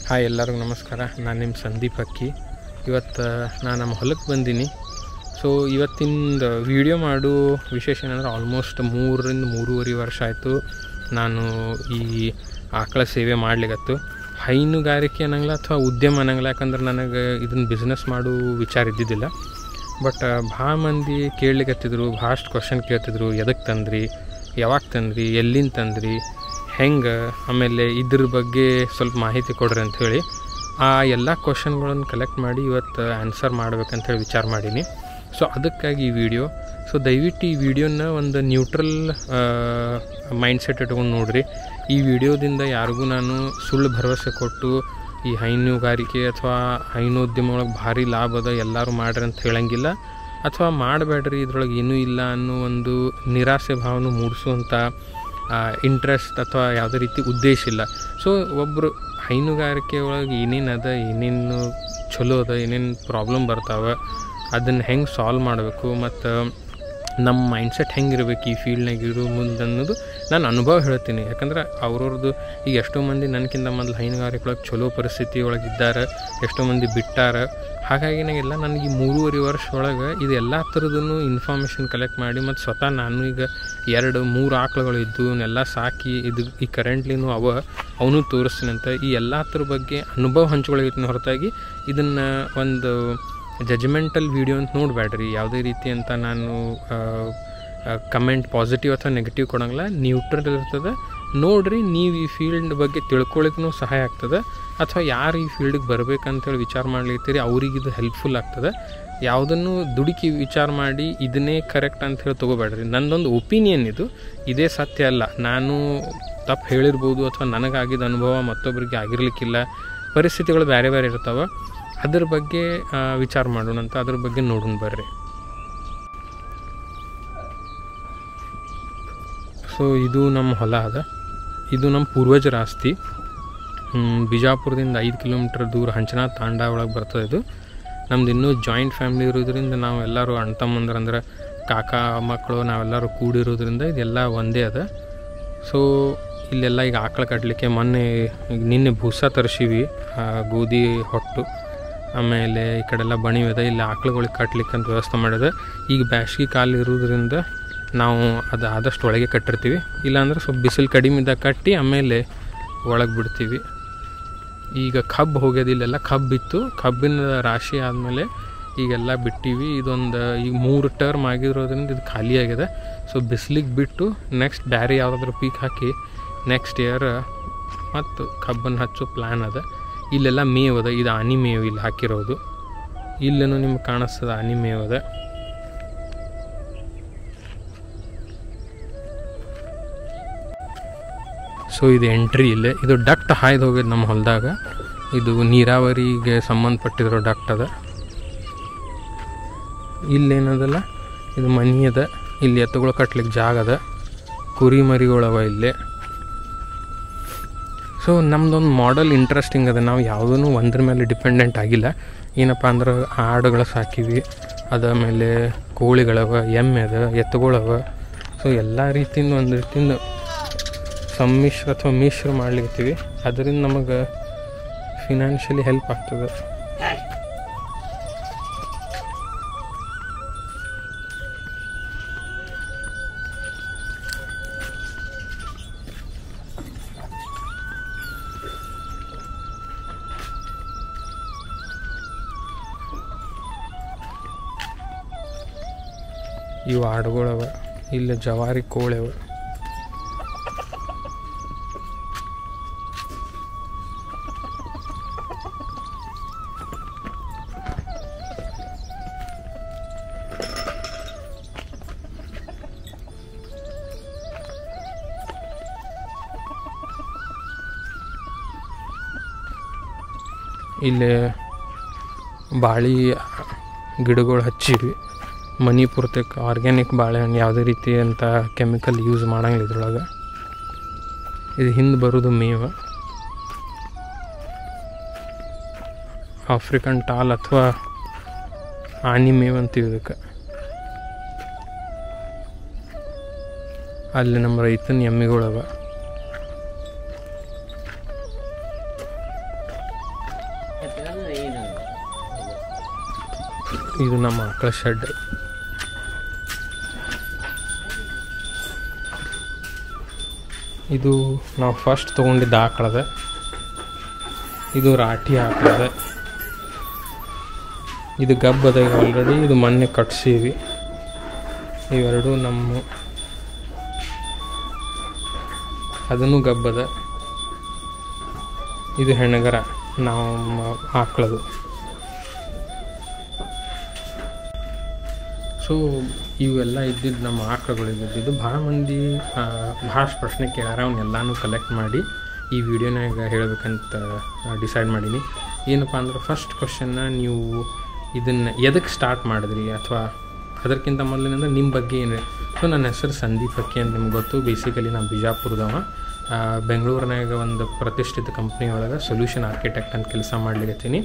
Hi ಎಲ್ಲರಿಗೂ ನಮಸ್ಕಾರ ನಾನು ನಿಮ್ಮ ಸಂದೀಪ್ ಅಕ್ಕಿ ಇವತ್ತು ನಾನು ನಮ್ಮ ಹೊಲಕ್ಕೆ ಬಂದೀನಿ ಸೊ ಇವತ್ತಿಂದ ವಿಡಿಯೋ ಮಾಡು ವಿಶೇಷ ಏನಂದ್ರೆ ಆಲ್ಮೋಸ್ಟ್ ಮೂರರಿಂದ ಮೂರುವರೆ ವರ್ಷ ಆಯಿತು ನಾನು ಈ ಆಕಳ ಸೇವೆ ಮಾಡ್ಲಿಕತ್ತು ಹೈನುಗಾರಿಕೆ ಅನ್ನಂಗಿಲ್ಲ ಅಥವಾ ಉದ್ಯಮ ಅನ್ನಂಗಿಲ್ಲ ಯಾಕಂದ್ರೆ ನನಗೆ ಇದನ್ನು ಬಿಸ್ನೆಸ್ ಮಾಡೋ ವಿಚಾರ ಇದ್ದಿದ್ದಿಲ್ಲ ಬಟ್ ಭಾಳ ಮಂದಿ ಕೇಳಲಿಕತ್ತಿದ್ರು ಭಾಳಷ್ಟು ಕ್ವಶನ್ ಕೇಳ್ತಿದ್ರು ಎದಕ್ಕೆ ತಂದ್ರಿ ಯಾವಾಗ ತಂದ್ರಿ ಎಲ್ಲಿಂದ ತಂದ್ರಿ ಹೆಂಗೆ ಆಮೇಲೆ ಇದ್ರ ಬಗ್ಗೆ ಸ್ವಲ್ಪ ಮಾಹಿತಿ ಕೊಡ್ರಿ ಅಂತ ಹೇಳಿ ಆ ಎಲ್ಲ ಕ್ವಶನ್ಗಳನ್ನು ಕಲೆಕ್ಟ್ ಮಾಡಿ ಇವತ್ತು ಆನ್ಸರ್ ಮಾಡ್ಬೇಕಂತ ಹೇಳಿ ವಿಚಾರ ಮಾಡೀನಿ ಸೊ ಅದಕ್ಕಾಗಿ ಈ ವಿಡಿಯೋ ಸೊ ದಯವಿಟ್ಟು ಈ ವಿಡಿಯೋನ ಒಂದು ನ್ಯೂಟ್ರಲ್ ಮೈಂಡ್ಸೆಟ್ ಇಟ್ಕೊಂಡು ನೋಡ್ರಿ ಈ ವಿಡಿಯೋದಿಂದ ಯಾರಿಗೂ ನಾನು ಸುಳ್ಳು ಭರವಸೆ ಕೊಟ್ಟು ಈ ಹೈನುಗಾರಿಕೆ ಅಥವಾ ಹೈನೋದ್ಯಮ ಒಳಗೆ ಭಾರಿ ಲಾಭ ಅದ ಎಲ್ಲರೂ ಮಾಡ್ರಿ ಅಂತ ಹೇಳಂಗಿಲ್ಲ ಅಥವಾ ಮಾಡಬೇಡ್ರಿ ಇದ್ರೊಳಗೆ ಏನೂ ಇಲ್ಲ ಅನ್ನೋ ಒಂದು ನಿರಾಸೆ ಭಾವನೆ ಮೂಡಿಸುವಂಥ ಇಂಟ್ರೆಸ್ಟ್ ಅಥವಾ ಯಾವುದೇ ರೀತಿ ಉದ್ದೇಶ ಇಲ್ಲ ಸೊ ಒಬ್ಬರು ಹೈನುಗಾರಿಕೆ ಒಳಗೆ ಏನೇನು ಅದ ಏನೇನು ಚಲೋ ಅದ ಏನೇನು ಪ್ರಾಬ್ಲಮ್ ಬರ್ತಾವೆ ಅದನ್ನು ಹೆಂಗೆ ಸಾಲ್ವ್ ಮಾಡಬೇಕು ಮತ್ತು ನಮ್ಮ ಮೈಂಡ್ಸೆಟ್ ಹೆಂಗಿರ್ಬೇಕು ಈ ಫೀಲ್ಡ್ನಾಗ ಇರೋ ಮುಂದೆ ಅನ್ನೋದು ನಾನು ಅನುಭವ ಹೇಳ್ತೀನಿ ಯಾಕಂದ್ರೆ ಅವ್ರವ್ರದ್ದು ಈಗ ಎಷ್ಟೋ ಮಂದಿ ನನಗಿಂತ ಮೊದಲು ಹೈನುಗಾರಿಕೆ ಒಳಗೆ ಚಲೋ ಪರಿಸ್ಥಿತಿ ಒಳಗೆ ಇದ್ದಾರೆ ಎಷ್ಟೋ ಮಂದಿ ಬಿಟ್ಟಾರ ಹಾಗಾಗಿ ನಾಗೆಲ್ಲ ನನಗೆ ಈ ಮೂರುವರೆ ವರ್ಷ ಒಳಗೆ ಇದು ಎಲ್ಲ ಥರದೂ ಇನ್ಫಾರ್ಮೇಷನ್ ಕಲೆಕ್ಟ್ ಮಾಡಿ ಮತ್ತು ಸ್ವತಃ ನಾನು ಈಗ ಎರಡು ಮೂರು ಆಕಳುಗಳು ಇದ್ದು ಇವನ್ನೆಲ್ಲ ಸಾಕಿ ಇದು ಈ ಕರೆಂಟ್ಲಿನೂ ಅವ ಅವನು ತೋರಿಸ್ತೀನಂತ ಈ ಎಲ್ಲ ಥರ ಬಗ್ಗೆ ಅನುಭವ ಹಂಚ್ಕೊಳಗಿನ ಹೊರತಾಗಿ ಇದನ್ನು ಒಂದು ಜಜ್ಮೆಂಟಲ್ ವಿಡಿಯೋ ಅಂತ ನೋಡಬೇಡ್ರಿ ಯಾವುದೇ ರೀತಿ ಅಂತ ನಾನು ಕಮೆಂಟ್ ಪಾಸಿಟಿವ್ ಅಥವಾ ನೆಗೆಟಿವ್ ಕೊಡೋಂಗಿಲ್ಲ ನ್ಯೂಟ್ರಲ್ ಇರ್ತದೆ ನೋಡ್ರಿ ನೀವು ಈ ಫೀಲ್ಡ್ ಬಗ್ಗೆ ತಿಳ್ಕೊಳಕ್ಕೂ ಸಹಾಯ ಆಗ್ತದೆ ಅಥವಾ ಯಾರು ಈ ಫೀಲ್ಡಿಗೆ ಬರ್ಬೇಕಂತೇಳಿ ವಿಚಾರ ಮಾಡ್ಲಿರ್ತೀರಿ ಅವ್ರಿಗೆ ಇದು ಹೆಲ್ಪ್ಫುಲ್ ಆಗ್ತದೆ ಯಾವುದನ್ನು ದುಡುಕಿ ವಿಚಾರ ಮಾಡಿ ಇದನ್ನೇ ಕರೆಕ್ಟ್ ಅಂತ ಹೇಳಿ ತೊಗೋಬೇಡ್ರಿ ನನ್ನದೊಂದು ಒಪಿನಿಯನ್ ಇದು ಇದೇ ಸತ್ಯ ಅಲ್ಲ ನಾನು ತಪ್ಪು ಹೇಳಿರ್ಬೋದು ಅಥವಾ ನನಗಾಗಿದ್ದ ಅನುಭವ ಮತ್ತೊಬ್ಬರಿಗೆ ಆಗಿರ್ಲಿಕ್ಕಿಲ್ಲ ಪರಿಸ್ಥಿತಿಗಳು ಬೇರೆ ಬೇರೆ ಇರ್ತಾವೆ ಅದ್ರ ಬಗ್ಗೆ ವಿಚಾರ ಮಾಡೋಣ ಅಂತ ಅದ್ರ ಬಗ್ಗೆ ನೋಡೋಣ ಬರ್ರಿ ಸೊ ಇದು ನಮ್ಮ ಹೊಲ ಅದ ಇದು ನಮ್ಮ ಪೂರ್ವಜರ ಆಸ್ತಿ ಬಿಜಾಪುರದಿಂದ ಐದು ಕಿಲೋಮೀಟ್ರ್ ದೂರ ಹಂಚನಾ ತಾಂಡ ಒಳಗೆ ಬರ್ತದೆ ಇದು ನಮ್ದು ಇನ್ನೂ ಜಾಯಿಂಟ್ ಫ್ಯಾಮ್ಲಿ ಇರೋದ್ರಿಂದ ನಾವು ಎಲ್ಲರೂ ಅಣ್ಣ ತಮ್ಮಂದ್ರೆ ಅಂದ್ರೆ ಕಾಕ ಮಕ್ಕಳು ನಾವೆಲ್ಲರೂ ಕೂಡಿರೋದ್ರಿಂದ ಇದೆಲ್ಲ ಒಂದೇ ಅದ ಸೊ ಇಲ್ಲೆಲ್ಲ ಈಗ ಆಕಳ ಕಟ್ಟಲಿಕ್ಕೆ ಮೊನ್ನೆ ಈಗ ನಿನ್ನೆ ಭೂಸ ತರಿಸೀವಿ ಗೋಧಿ ಹೊಟ್ಟು ಆಮೇಲೆ ಈ ಕಡೆಲ್ಲ ಬಣಿ ಅದ ಇಲ್ಲಿ ಆಕಳುಗಳಿಗೆ ಕಟ್ಲಿಕ್ಕೆ ಅಂತ ವ್ಯವಸ್ಥೆ ಮಾಡಿದೆ ಈಗ ಬ್ಯಾಸ್ಗೆ ಕಾಲು ಇರೋದ್ರಿಂದ ನಾವು ಅದು ಆದಷ್ಟು ಒಳಗೆ ಕಟ್ಟಿರ್ತೀವಿ ಇಲ್ಲಾಂದ್ರೆ ಸ್ವಲ್ಪ ಬಿಸಿಲು ಕಡಿಮೆ ಇದ್ದಾಗ ಕಟ್ಟಿ ಆಮೇಲೆ ಒಳಗೆ ಬಿಡ್ತೀವಿ ಈಗ ಕಬ್ಬು ಹೋಗ್ಯದ ಇಲ್ಲೆಲ್ಲ ಕಬ್ಬಿತ್ತು ಕಬ್ಬಿನ ರಾಶಿ ಆದಮೇಲೆ ಈಗೆಲ್ಲ ಬಿಟ್ಟಿವಿ ಇದೊಂದು ಈಗ ಮೂರು ಟರ್ಮ್ ಆಗಿರೋದ್ರಿಂದ ಇದು ಖಾಲಿ ಆಗಿದೆ ಸೊ ಬಿಸಿಲಿಗೆ ಬಿಟ್ಟು ನೆಕ್ಸ್ಟ್ ಬ್ಯಾರೆ ಯಾವುದಾದ್ರೂ ಪೀಕ್ ಹಾಕಿ ನೆಕ್ಸ್ಟ್ ಇಯರ್ ಮತ್ತು ಕಬ್ಬನ್ನು ಹಚ್ಚೋ ಪ್ಲ್ಯಾನ್ ಅದ ಇಲ್ಲೆಲ್ಲ ಮೇವು ಅದ ಇದು ಆನಿ ಮೇವು ಇಲ್ಲಿ ಹಾಕಿರೋದು ಇಲ್ಲೇನು ನಿಮ್ಗೆ ಕಾಣಿಸ್ತದ ಆನಿ ಮೇವು ಅದ ಸೊ ಇದು ಎಂಟ್ರಿ ಇಲ್ಲೇ ಇದು ಡಕ್ಟ್ ಹಾಯ್ದು ಹೋಗ್ಯದ ನಮ್ಮ ಹೊಲದಾಗ ಇದು ನೀರಾವರಿಗೆ ಸಂಬಂಧಪಟ್ಟಿರೋ ಡಕ್ಟ್ ಅದ ಇಲ್ಲೇನದಲ್ಲ ಇದು ಮನಿ ಅದ ಇಲ್ಲಿ ಎತ್ತುಗಳು ಕಟ್ಲಿಕ್ಕೆ ಜಾಗ ಅದ ಕುರಿ ಮರಿಗಳವ ಇಲ್ಲೇ ಸೊ ನಮ್ದೊಂದು ಮಾಡಲ್ ಇಂಟ್ರೆಸ್ಟಿಂಗ್ ಅದ ನಾವು ಯಾವುದೂ ಒಂದ್ರ ಮೇಲೆ ಡಿಪೆಂಡೆಂಟ್ ಆಗಿಲ್ಲ ಏನಪ್ಪ ಅಂದ್ರೆ ಆಡುಗಳು ಸಾಕಿವಿ ಅದಾದಮೇಲೆ ಕೋಳಿಗಳವ ಎಮ್ಮೆ ಅದ ಎತ್ತುಗಳವ ಸೊ ಎಲ್ಲ ರೀತಿಯಿಂದ ಒಂದು ರೀತಿಯಿಂದ ಸಮ್ಮಿಶ್ರ ಅಥವಾ ಮಿಶ್ರ ಮಾಡ್ಲಿಕ್ತೀವಿ ಅದರಿಂದ ನಮಗೆ ಫಿನಾನ್ಷಿಯಲಿ ಹೆಲ್ಪ್ ಆಗ್ತದೆ ಇವು ಆಡುಗಳವ ಇಲ್ಲಿ ಜವಾರಿ ಕೋಳೆವ ಇಲ್ಲಿ ಬಾಳೆ ಗಿಡಗಳು ಹಚ್ಚಿವಿ ಮನಿ ಪೂರ್ತಕ್ಕೆ ಆರ್ಗ್ಯಾನಿಕ್ ಬಾಳೆಹಣ್ಣು ಯಾವುದೇ ರೀತಿ ಅಂತ ಕೆಮಿಕಲ್ ಯೂಸ್ ಮಾಡಂಗಿಲ್ಲ ಇದ್ರೊಳಗೆ ಇದು ಹಿಂದೆ ಬರೋದು ಮೇವು ಆಫ್ರಿಕನ್ ಟಾಲ್ ಅಥವಾ ಆನಿ ಮೇವು ಅಂತೀವಿ ಇದಕ್ಕೆ ಅಲ್ಲಿ ನಮ್ಮ ರೈತನ ಎಮ್ಮೆಗಳವ ಇದು ನಮ್ಮ ಆಕಳ ಶೆಡ್ ಇದು ನಾವು ಫಸ್ಟ್ ತೊಗೊಂಡಿದ್ದ ಆಕಳದ ಇದು ರಾಟಿ ಆಕಳದ ಇದು ಗಬ್ಬದ ಆಲ್ರೆಡಿ ಇದು ಮೊನ್ನೆ ಕಟ್ಸೀವಿ ಇವೆರಡು ನಮ್ಮ ಅದನ್ನು ಗಬ್ಬದ ಇದು ಹೆಣ್ಣಗರ ನಾವು ಆಕಳದು ಸೊ ಇವೆಲ್ಲ ಇದ್ದಿದ್ದು ನಮ್ಮ ಆಕಳುಗಳು ಇದ್ದಿದ್ದು ಭಾಳ ಮಂದಿ ಆ, ಭಾಳಷ್ಟು ಪ್ರಶ್ನೆ ಕೇಳ್ಯಾರ ಅವನ್ನೆಲ್ಲನೂ ಕಲೆಕ್ಟ್ ಮಾಡಿ ಈ ವಿಡಿಯೋನಾಗ ಹೇಳಬೇಕಂತ ಡಿಸೈಡ್ ಮಾಡೀನಿ ಏನಪ್ಪ ಅಂದ್ರೆ ಫಸ್ಟ್ ಕ್ವಶನ್ನ ನೀವು ಇದನ್ನು ಎದಕ್ಕೆ ಸ್ಟಾರ್ಟ್ ಮಾಡಿದ್ರಿ ಅಥವಾ ಅದಕ್ಕಿಂತ ಮೊದಲಿನಿಂದ ನಿಮ್ಮ ಬಗ್ಗೆ ಏನು ಸೊ ನನ್ನ ಹೆಸರು ಸಂದೀಪ್ ಅಕ್ಕಿ ಅಂತ ನಿಮ್ಗೆ ಗೊತ್ತು ಬೇಸಿಕಲಿ ನಾನು ಬಿಜಾಪುರದವ ಆ, ಬೆಂಗಳೂರಿನಾಗ ಒಂದು ಪ್ರತಿಷ್ಠಿತ ಕಂಪ್ನಿ ಒಳಗೆ ಸೊಲ್ಯೂಷನ್ ಆರ್ಕಿಟೆಕ್ಟ್ ಅಂತ ಕೆಲಸ ಮಾಡ್ಲಿಕತ್ತೀನಿ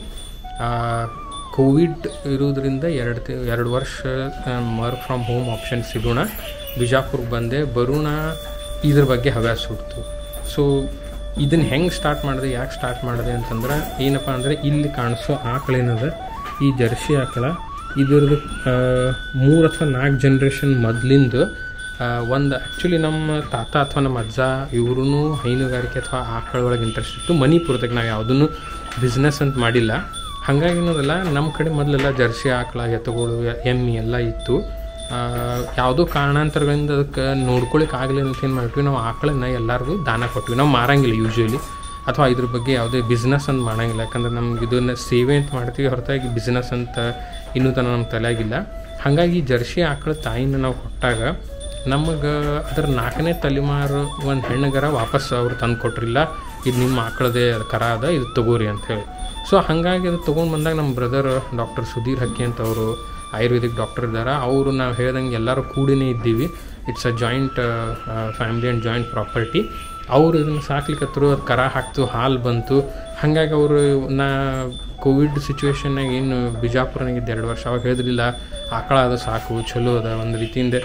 ಕೋವಿಡ್ ಇರೋದ್ರಿಂದ ಎರಡು ತಿ ಎರಡು ವರ್ಷ ವರ್ಕ್ ಫ್ರಮ್ ಹೋಮ್ ಆಪ್ಷನ್ ಸಿಗೋಣ ಬಿಜಾಪುರ್ಗೆ ಬಂದೆ ಬರೋಣ ಇದ್ರ ಬಗ್ಗೆ ಹವ್ಯಾಸ ಹುಡ್ತು ಸೊ ಇದನ್ನು ಹೆಂಗೆ ಸ್ಟಾರ್ಟ್ ಮಾಡಿದೆ ಯಾಕೆ ಸ್ಟಾರ್ಟ್ ಮಾಡಿದೆ ಅಂತಂದ್ರೆ ಏನಪ್ಪ ಅಂದರೆ ಇಲ್ಲಿ ಕಾಣಿಸೋ ಆಕಳೇನದ ಈ ಜರ್ಸಿ ಆಕಳ ಇದ್ರದ್ದು ಮೂರು ಅಥವಾ ನಾಲ್ಕು ಜನ್ರೇಷನ್ ಮೊದಲಿಂದ ಒಂದು ಆ್ಯಕ್ಚುಲಿ ನಮ್ಮ ತಾತ ಅಥವಾ ನಮ್ಮ ಅಜ್ಜ ಇವ್ರೂ ಹೈನುಗಾರಿಕೆ ಅಥವಾ ಆಕಳ ಒಳಗೆ ಇಂಟ್ರೆಸ್ಟ್ ಇತ್ತು ಮಣಿಪುರದಾಗ ನಾವು ಯಾವುದನ್ನು ಬಿಸ್ನೆಸ್ ಅಂತ ಮಾಡಿಲ್ಲ ಹಾಗಾಗಿ ಏನದಲ್ಲ ನಮ್ಮ ಕಡೆ ಮೊದಲೆಲ್ಲ ಜರ್ಸಿ ಆಕಳ ಎತ್ತುಗಳು ಎಮ್ಮೆ ಎಲ್ಲ ಇತ್ತು ಆ, ಯಾವುದೋ ಕಾರಣಾಂತರಗಳಿಂದ ಅದಕ್ಕೆ ನೋಡ್ಕೊಳಿಕ್ಕೆ ಆಗಲಿ ಅಂತ ಏನು ಮಾಡಿದ್ವಿ ನಾವು ಆಕಳನ್ನ ಎಲ್ಲರಿಗೂ ದಾನ ಕೊಟ್ವಿ ನಾವು ಮಾರಂಗಿಲ್ಲ ಯೂಶ್ವಲಿ ಅಥವಾ ಇದ್ರ ಬಗ್ಗೆ ಯಾವುದೇ ಬಿಸ್ನೆಸ್ ಅಂತ ಮಾಡಂಗಿಲ್ಲ ಯಾಕಂದ್ರೆ ನಮ್ಗೆ ಇದನ್ನು ಸೇವೆ ಅಂತ ಮಾಡ್ತೀವಿ ಹೊರತಾಗಿ ಬಿಸ್ನೆಸ್ ಅಂತ ಇನ್ನೂ ತನಕ ನಮ್ಮ ತಲೆಯಾಗಿಲ್ಲ ಹಾಗಾಗಿ ಜರ್ಸಿ ಆಕಳ ತಾಯಿನ ನಾವು ಕೊಟ್ಟಾಗ ನಮಗೆ ಅದ್ರ ನಾಲ್ಕನೇ ತಲೆಮಾರು ಒಂದು ಹೆಣ್ಣಗರ ವಾಪಸ್ ಅವ್ರು ತಂದು ಕೊಟ್ರಿಲ್ಲ ಇದು ನಿಮ್ಮ ಆಕಳದೇ ಕರ ಅದ ಇದು ತಗೋರಿ ಅಂಥೇಳಿ ಸೊ ಹಾಗಾಗಿ ಅದು ತೊಗೊಂಡು ಬಂದಾಗ ನಮ್ಮ ಬ್ರದರ್ ಡಾಕ್ಟರ್ ಸುಧೀರ್ ಹಕ್ಕಿ ಅಂತ ಅವರು ಆಯುರ್ವೇದಿಕ್ ಡಾಕ್ಟರ್ ಇದ್ದಾರೆ ಅವರು ನಾವು ಹೇಳ್ದಂಗೆ ಎಲ್ಲರೂ ಕೂಡಿನೇ ಇದ್ದೀವಿ it's a joint family and joint property ಅವರು ಇದನ್ನು ಸಾಕ್ಲಿಕ್ಕತ್ರು ಅದು ಕರ ಹಾಕ್ತು ಹಾಲು ಬಂತು ಹಾಗಾಗಿ ಅವರು ನಾ ಕೋವಿಡ್ ಸಿಚುವೇಶನ್ನಾಗ ಏನು ಬಿಜಾಪುರನಾಗಿದ್ದ ಎರಡು ವರ್ಷ ಅವಾಗ ಹೇಳಿದ್ರಿಲ್ಲ ಆಕಳ ಅದು ಸಾಕು ಚಲೋ ಅದ ಒಂದು ರೀತಿಯಿಂದ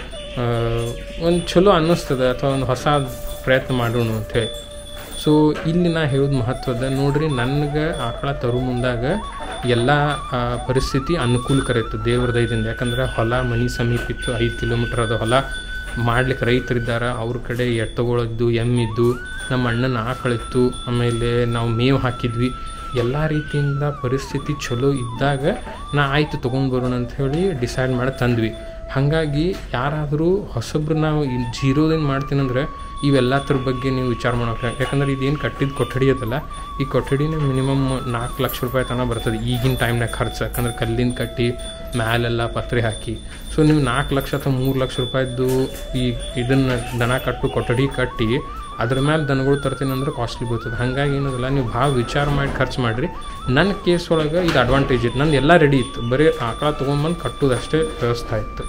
ಒಂದು ಚಲೋ ಅನ್ನಿಸ್ತದೆ ಅಥವಾ ಒಂದು ಹೊಸ ಪ್ರಯತ್ನ ಮಾಡೋಣ ಅಂಥೇಳಿ ಸೊ ಇಲ್ಲಿ ನಾ ಹೇಳೋದು ಮಹತ್ವದ ನೋಡ್ರಿ ನನಗೆ ಆಕಳ ತರು ಮುಂದಾಗ ಎಲ್ಲ ಆ, ಪರಿಸ್ಥಿತಿ ಅನುಕೂಲಕರ ಇತ್ತು ದೇವ್ರ ದಯದಿಂದ ಯಾಕಂದ್ರೆ ಹೊಲ ಮನಿ ಸಮೀಪ ಇತ್ತು ಐದು ಕಿಲೋಮೀಟ್ರ್ ಅದ ಹೊಲ ಮಾಡ್ಲಿಕ್ಕೆ ರೈತರಿದ್ದಾರೆ ಅವ್ರ ಕಡೆ ಎತ್ತುಗಳಿದ್ದು ಎಮ್ಮಿದ್ದು ನಮ್ಮ ಅಣ್ಣನ ಆಕಳಿತ್ತು ಆಮೇಲೆ ನಾವು ಮೇವು ಹಾಕಿದ್ವಿ ಎಲ್ಲ ರೀತಿಯಿಂದ ಪರಿಸ್ಥಿತಿ ಚಲೋ ಇದ್ದಾಗ ನಾ ಆಯ್ತು ತೊಗೊಂಡು ಬರೋಣ ಅಂತ ಹೇಳಿ ಡಿಸೈಡ್ ಮಾಡಿ ತಂದ್ವಿ ಹಾಗಾಗಿ ಯಾರಾದರೂ ಹೊಸಬ್ರು ನಾವು ಜೀರೋದಿಂದ ಮಾಡ್ತೀನಂದ್ರೆ ಇವೆಲ್ಲದ್ರ ಬಗ್ಗೆ ನೀವು ವಿಚಾರ ಮಾಡೋಕೆ ಯಾಕಂದ್ರೆ ಇದೇನು ಕಟ್ಟಿದ ಕೊಠಡಿ ಅದಲ್ಲ ಈ ಕೊಠಡಿನೇ ಮಿನಿಮಮ್ ನಾಲ್ಕು ಲಕ್ಷ ರೂಪಾಯಿ ತನಕ ಬರ್ತದೆ ಈಗಿನ ಟೈಮ್ನಾಗ ಖರ್ಚು ಯಾಕಂದ್ರೆ ಕಲ್ಲಿನ ಕಟ್ಟಿ ಮ್ಯಾಲೆಲ್ಲ ಪತ್ರೆ ಹಾಕಿ ಸೊ ನೀವು ನಾಲ್ಕು ಲಕ್ಷ ಅಥವಾ ಮೂರು ಲಕ್ಷ ರೂಪಾಯಿದ್ದು ಈ ಇದನ್ನು ದನ ಕಟ್ಟು ಕೊಠಡಿ ಕಟ್ಟಿ ಅದ್ರ ಮೇಲೆ ದನಗಳು ತರ್ತೀನಿ ಅಂದ್ರೆ ಕಾಸ್ಟ್ಲಿ ಬರ್ತದೆ ಹಾಗಾಗಿ ಏನದಲ್ಲ ನೀವು ಭಾಳ ವಿಚಾರ ಮಾಡಿ ಖರ್ಚು ಮಾಡಿರಿ ನನ್ನ ಕೇಸ್ ಒಳಗೆ ಇದು ಅಡ್ವಾಂಟೇಜ್ ಇತ್ತು ನಂದು ಎಲ್ಲ ರೆಡಿ ಇತ್ತು ಬರೀ ಆಕಳ ತೊಗೊಂಬಂದು ಕಟ್ಟೋದಷ್ಟೇ ವ್ಯವಸ್ಥೆ ಇತ್ತು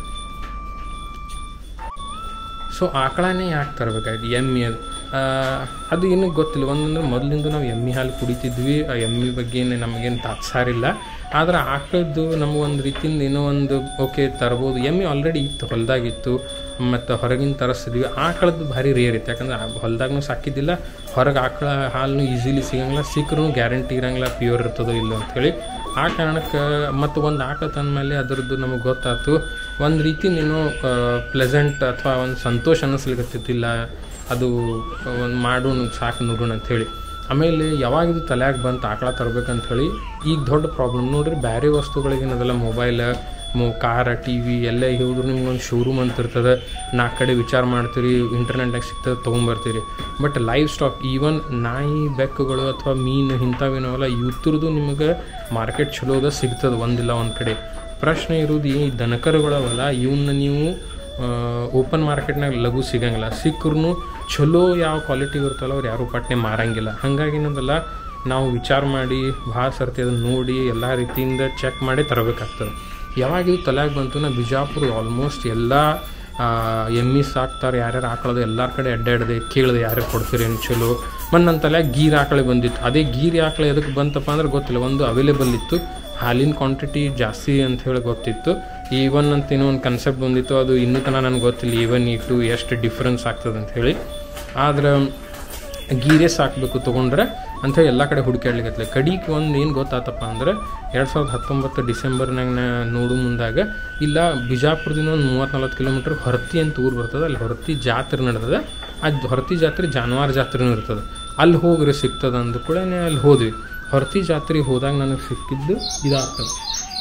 ಸೊ ಆಕಳನೇ ಯಾಕೆ ತರಬೇಕಾಯ್ತು ಎಮ್ಮೆ ಅದು ಆ, ಅದು ಏನಕ್ಕೆ ಗೊತ್ತಿಲ್ಲ ಒಂದಂದ್ರೆ ಮೊದಲಿಂದ ನಾವು ಎಮ್ಮೆ ಹಾಲು ಕುಡಿತಿದ್ವಿ ಆ ಎಮ್ಮೆ ಬಗ್ಗೆ ಏನು ನಮಗೇನು ತಾತ್ಸಾರಿಲ್ಲ ಆದ್ರೆ ಆಕಳದ್ದು ನಮಗೊಂದು ರೀತಿಯಿಂದ ಏನೋ ಒಂದು ಓಕೆ ತರ್ಬೋದು ಎಮ್ಮೆ ಆಲ್ರೆಡಿ ಇತ್ತು ಹೊಲದಾಗಿತ್ತು ಮತ್ತು ಹೊರಗಿನ ತರಿಸ್ತಿದ್ವಿ ಆಕಳದ್ದು ಭಾರಿ ರೇರ್ ಇತ್ತು ಯಾಕಂದ್ರೆ ಹೊಲದಾಗೂ ಸಾಕಿದ್ದಿಲ್ಲ ಹೊರಗೆ ಆಕಳ ಹಾಲು ಈಸಿಲಿ ಸಿಗಂಗಿಲ್ಲ ಸಿಕ್ಕರೂ ಗ್ಯಾರಂಟಿ ಇರಂಗಿಲ್ಲ ಪ್ಯೂರ್ ಇರ್ತದೋ ಇಲ್ಲೋ ಅಂಥೇಳಿ ಆ ಕಾರಣಕ್ಕೆ ಮತ್ತು ಒಂದು ಆಕಳ ತಂದಮೇಲೆ ಅದರದ್ದು ನಮಗೆ ಗೊತ್ತಾಯ್ತು ಒಂದು ರೀತಿ ನೀನು ಪ್ಲೆಸೆಂಟ್ ಅಥವಾ ಒಂದು ಸಂತೋಷ ಅನ್ನಿಸ್ಲಿಕ್ಕತ್ತಿಲ್ಲ ಅದು ಒಂದು ಮಾಡೋಣ ಸಾಕು ನೋಡೋಣ ಅಂಥೇಳಿ ಆಮೇಲೆ ಯಾವಾಗ ಇದು ತಲೆಯಾಗ ಬಂತು ಆಕಳ ತರ್ಬೇಕಂತ ಹೇಳಿ ಈಗ ದೊಡ್ಡ ಪ್ರಾಬ್ಲಮ್ ನೋಡ್ರಿ ಬೇರೆ ವಸ್ತುಗಳಿಗೆ ಏನದಲ್ಲ ಮೊಬೈಲ್ ಮೊ ಕಾರ ಟಿ ವಿ ಎಲ್ಲ ಹೋದ್ರು ನಿಮ್ಗೊಂದು ಶೋರೂಮ್ ಅಂತ ಇರ್ತದೆ ನಾಲ್ಕು ಕಡೆ ವಿಚಾರ ಮಾಡ್ತೀರಿ ಇಂಟರ್ನೆಟ್ನಾಗ ಸಿಗ್ತದೆ ತೊಗೊಂಬರ್ತೀರಿ ಬಟ್ ಲೈವ್ ಸ್ಟಾಕ್ ಈವನ್ ನಾಯಿ ಬೆಕ್ಕುಗಳು ಅಥವಾ ಮೀನು ಇಂಥವೇನವಲ್ಲ ಇವ್ರದ್ದು ನಿಮಗೆ ಮಾರ್ಕೆಟ್ ಚಲೋ ಅದ ಸಿಗ್ತದೆ ಒಂದಿಲ್ಲ ಒಂದು ಕಡೆ ಪ್ರಶ್ನೆ ಇರೋದು ಈ ದನಕರುಗಳವಲ್ಲ ಇವನ್ನ ನೀವು ಓಪನ್ ಮಾರ್ಕೆಟ್ನಾಗ ಲಘು ಸಿಗಂಗಿಲ್ಲ ಸಿಕ್ಕರು ಚಲೋ ಯಾವ ಕ್ವಾಲಿಟಿ ಇರುತ್ತಲ್ಲ ಅವ್ರು ಯಾರೂ ಪಟ್ನೆ ಮಾರಂಗಿಲ್ಲ ಹಾಗಾಗಿ ಏನದಲ್ಲ ನಾವು ವಿಚಾರ ಮಾಡಿ ಭಾಳ ಸರ್ತಿ ಅದನ್ನು ನೋಡಿ ಎಲ್ಲ ರೀತಿಯಿಂದ ಚೆಕ್ ಮಾಡಿ ತರಬೇಕಾಗ್ತದೆ ಯಾವಾಗ ಇದು ತಲೆಯಾಗ ಬಂತು ನಾ ಬಿಜಾಪುರ ಆಲ್ಮೋಸ್ಟ್ ಎಲ್ಲ ಎಮ್ಮಿ ಸಾಕ್ತಾರೆ ಯಾರ್ಯಾರು ಆಕಳದು ಎಲ್ಲರ ಕಡೆ ಅಡ್ಡಾಡ್ದೆ ಕೇಳಿದೆ ಯಾರ್ಯಾರು ಕೊಡ್ತೀರಿ ಏನು ಚಲೋ ಮತ್ತು ನನ್ನ ತಲೆಯಾಗ ಗೀರ್ ಆಕಳೆ ಬಂದಿತ್ತು ಅದೇ ಗೀರ್ ಆಕಳೆ ಎದಕ್ಕೆ ಬಂತಪ್ಪ ಅಂದ್ರೆ ಗೊತ್ತಿಲ್ಲ ಒಂದು ಅವೈಲೇಬಲ್ ಇತ್ತು ಹಾಲಿನ ಕ್ವಾಂಟಿಟಿ ಜಾಸ್ತಿ ಅಂತ ಹೇಳಿ ಗೊತ್ತಿತ್ತು ಈವನ್ ಅಂತ ಏನೋ ಒಂದು ಕನ್ಸೆಪ್ಟ್ ಬಂದಿತ್ತು ಅದು ಇನ್ನೂ ತನಕ ನನಗೆ ಗೊತ್ತಿಲ್ಲ ಈವನ್ ಇಟ್ಟು ಎಷ್ಟು ಡಿಫ್ರೆನ್ಸ್ ಆಗ್ತದೆ ಅಂತ ಹೇಳಿ ಆದ್ರೆ ಗೀರೆ ಸಾಕಬೇಕು ತೊಗೊಂಡ್ರೆ ಅಂಥೇಳಿ ಎಲ್ಲ ಕಡೆ ಹುಡುಕಾಡ್ಲಿಕ್ಕೆ ಕಡಿಗೆ ಒಂದು ಏನು ಗೊತ್ತಾತಪ್ಪ ಅಂದ್ರೆ ಎರಡು ಸಾವಿರದ ಹತ್ತೊಂಬತ್ತು ಡಿಸೆಂಬರ್ನಾಗ ನಾ ನೋಡು ಮುಂದಾಗ ಇಲ್ಲ ಬಿಜಾಪುರದಿಂದ ಒಂದು ಮೂವತ್ತು ನಲ್ವತ್ತು ಕಿಲೋಮೀಟ್ರ್ ಹೊರತಿ ಅಂತ ಊರು ಬರ್ತದೆ ಅಲ್ಲಿ ಹೊರತಿ ಜಾತ್ರೆ ನಡೆದದ ಆ ಹೊರತಿ ಜಾತ್ರೆ ಜಾನುವಾರು ಜಾತ್ರೆನೂ ಇರ್ತದೆ ಅಲ್ಲಿ ಹೋಗ್ರಿ ಸಿಗ್ತದೆ ಅಂದ ಕೂಡ ಅಲ್ಲಿ ಹೋದ್ವಿ ಹೊರತಿ ಜಾತ್ರೆಗೆ ಹೋದಾಗ ನನಗೆ ಸಿಕ್ಕಿದ್ದು ಇದಾಗ್ತದೆ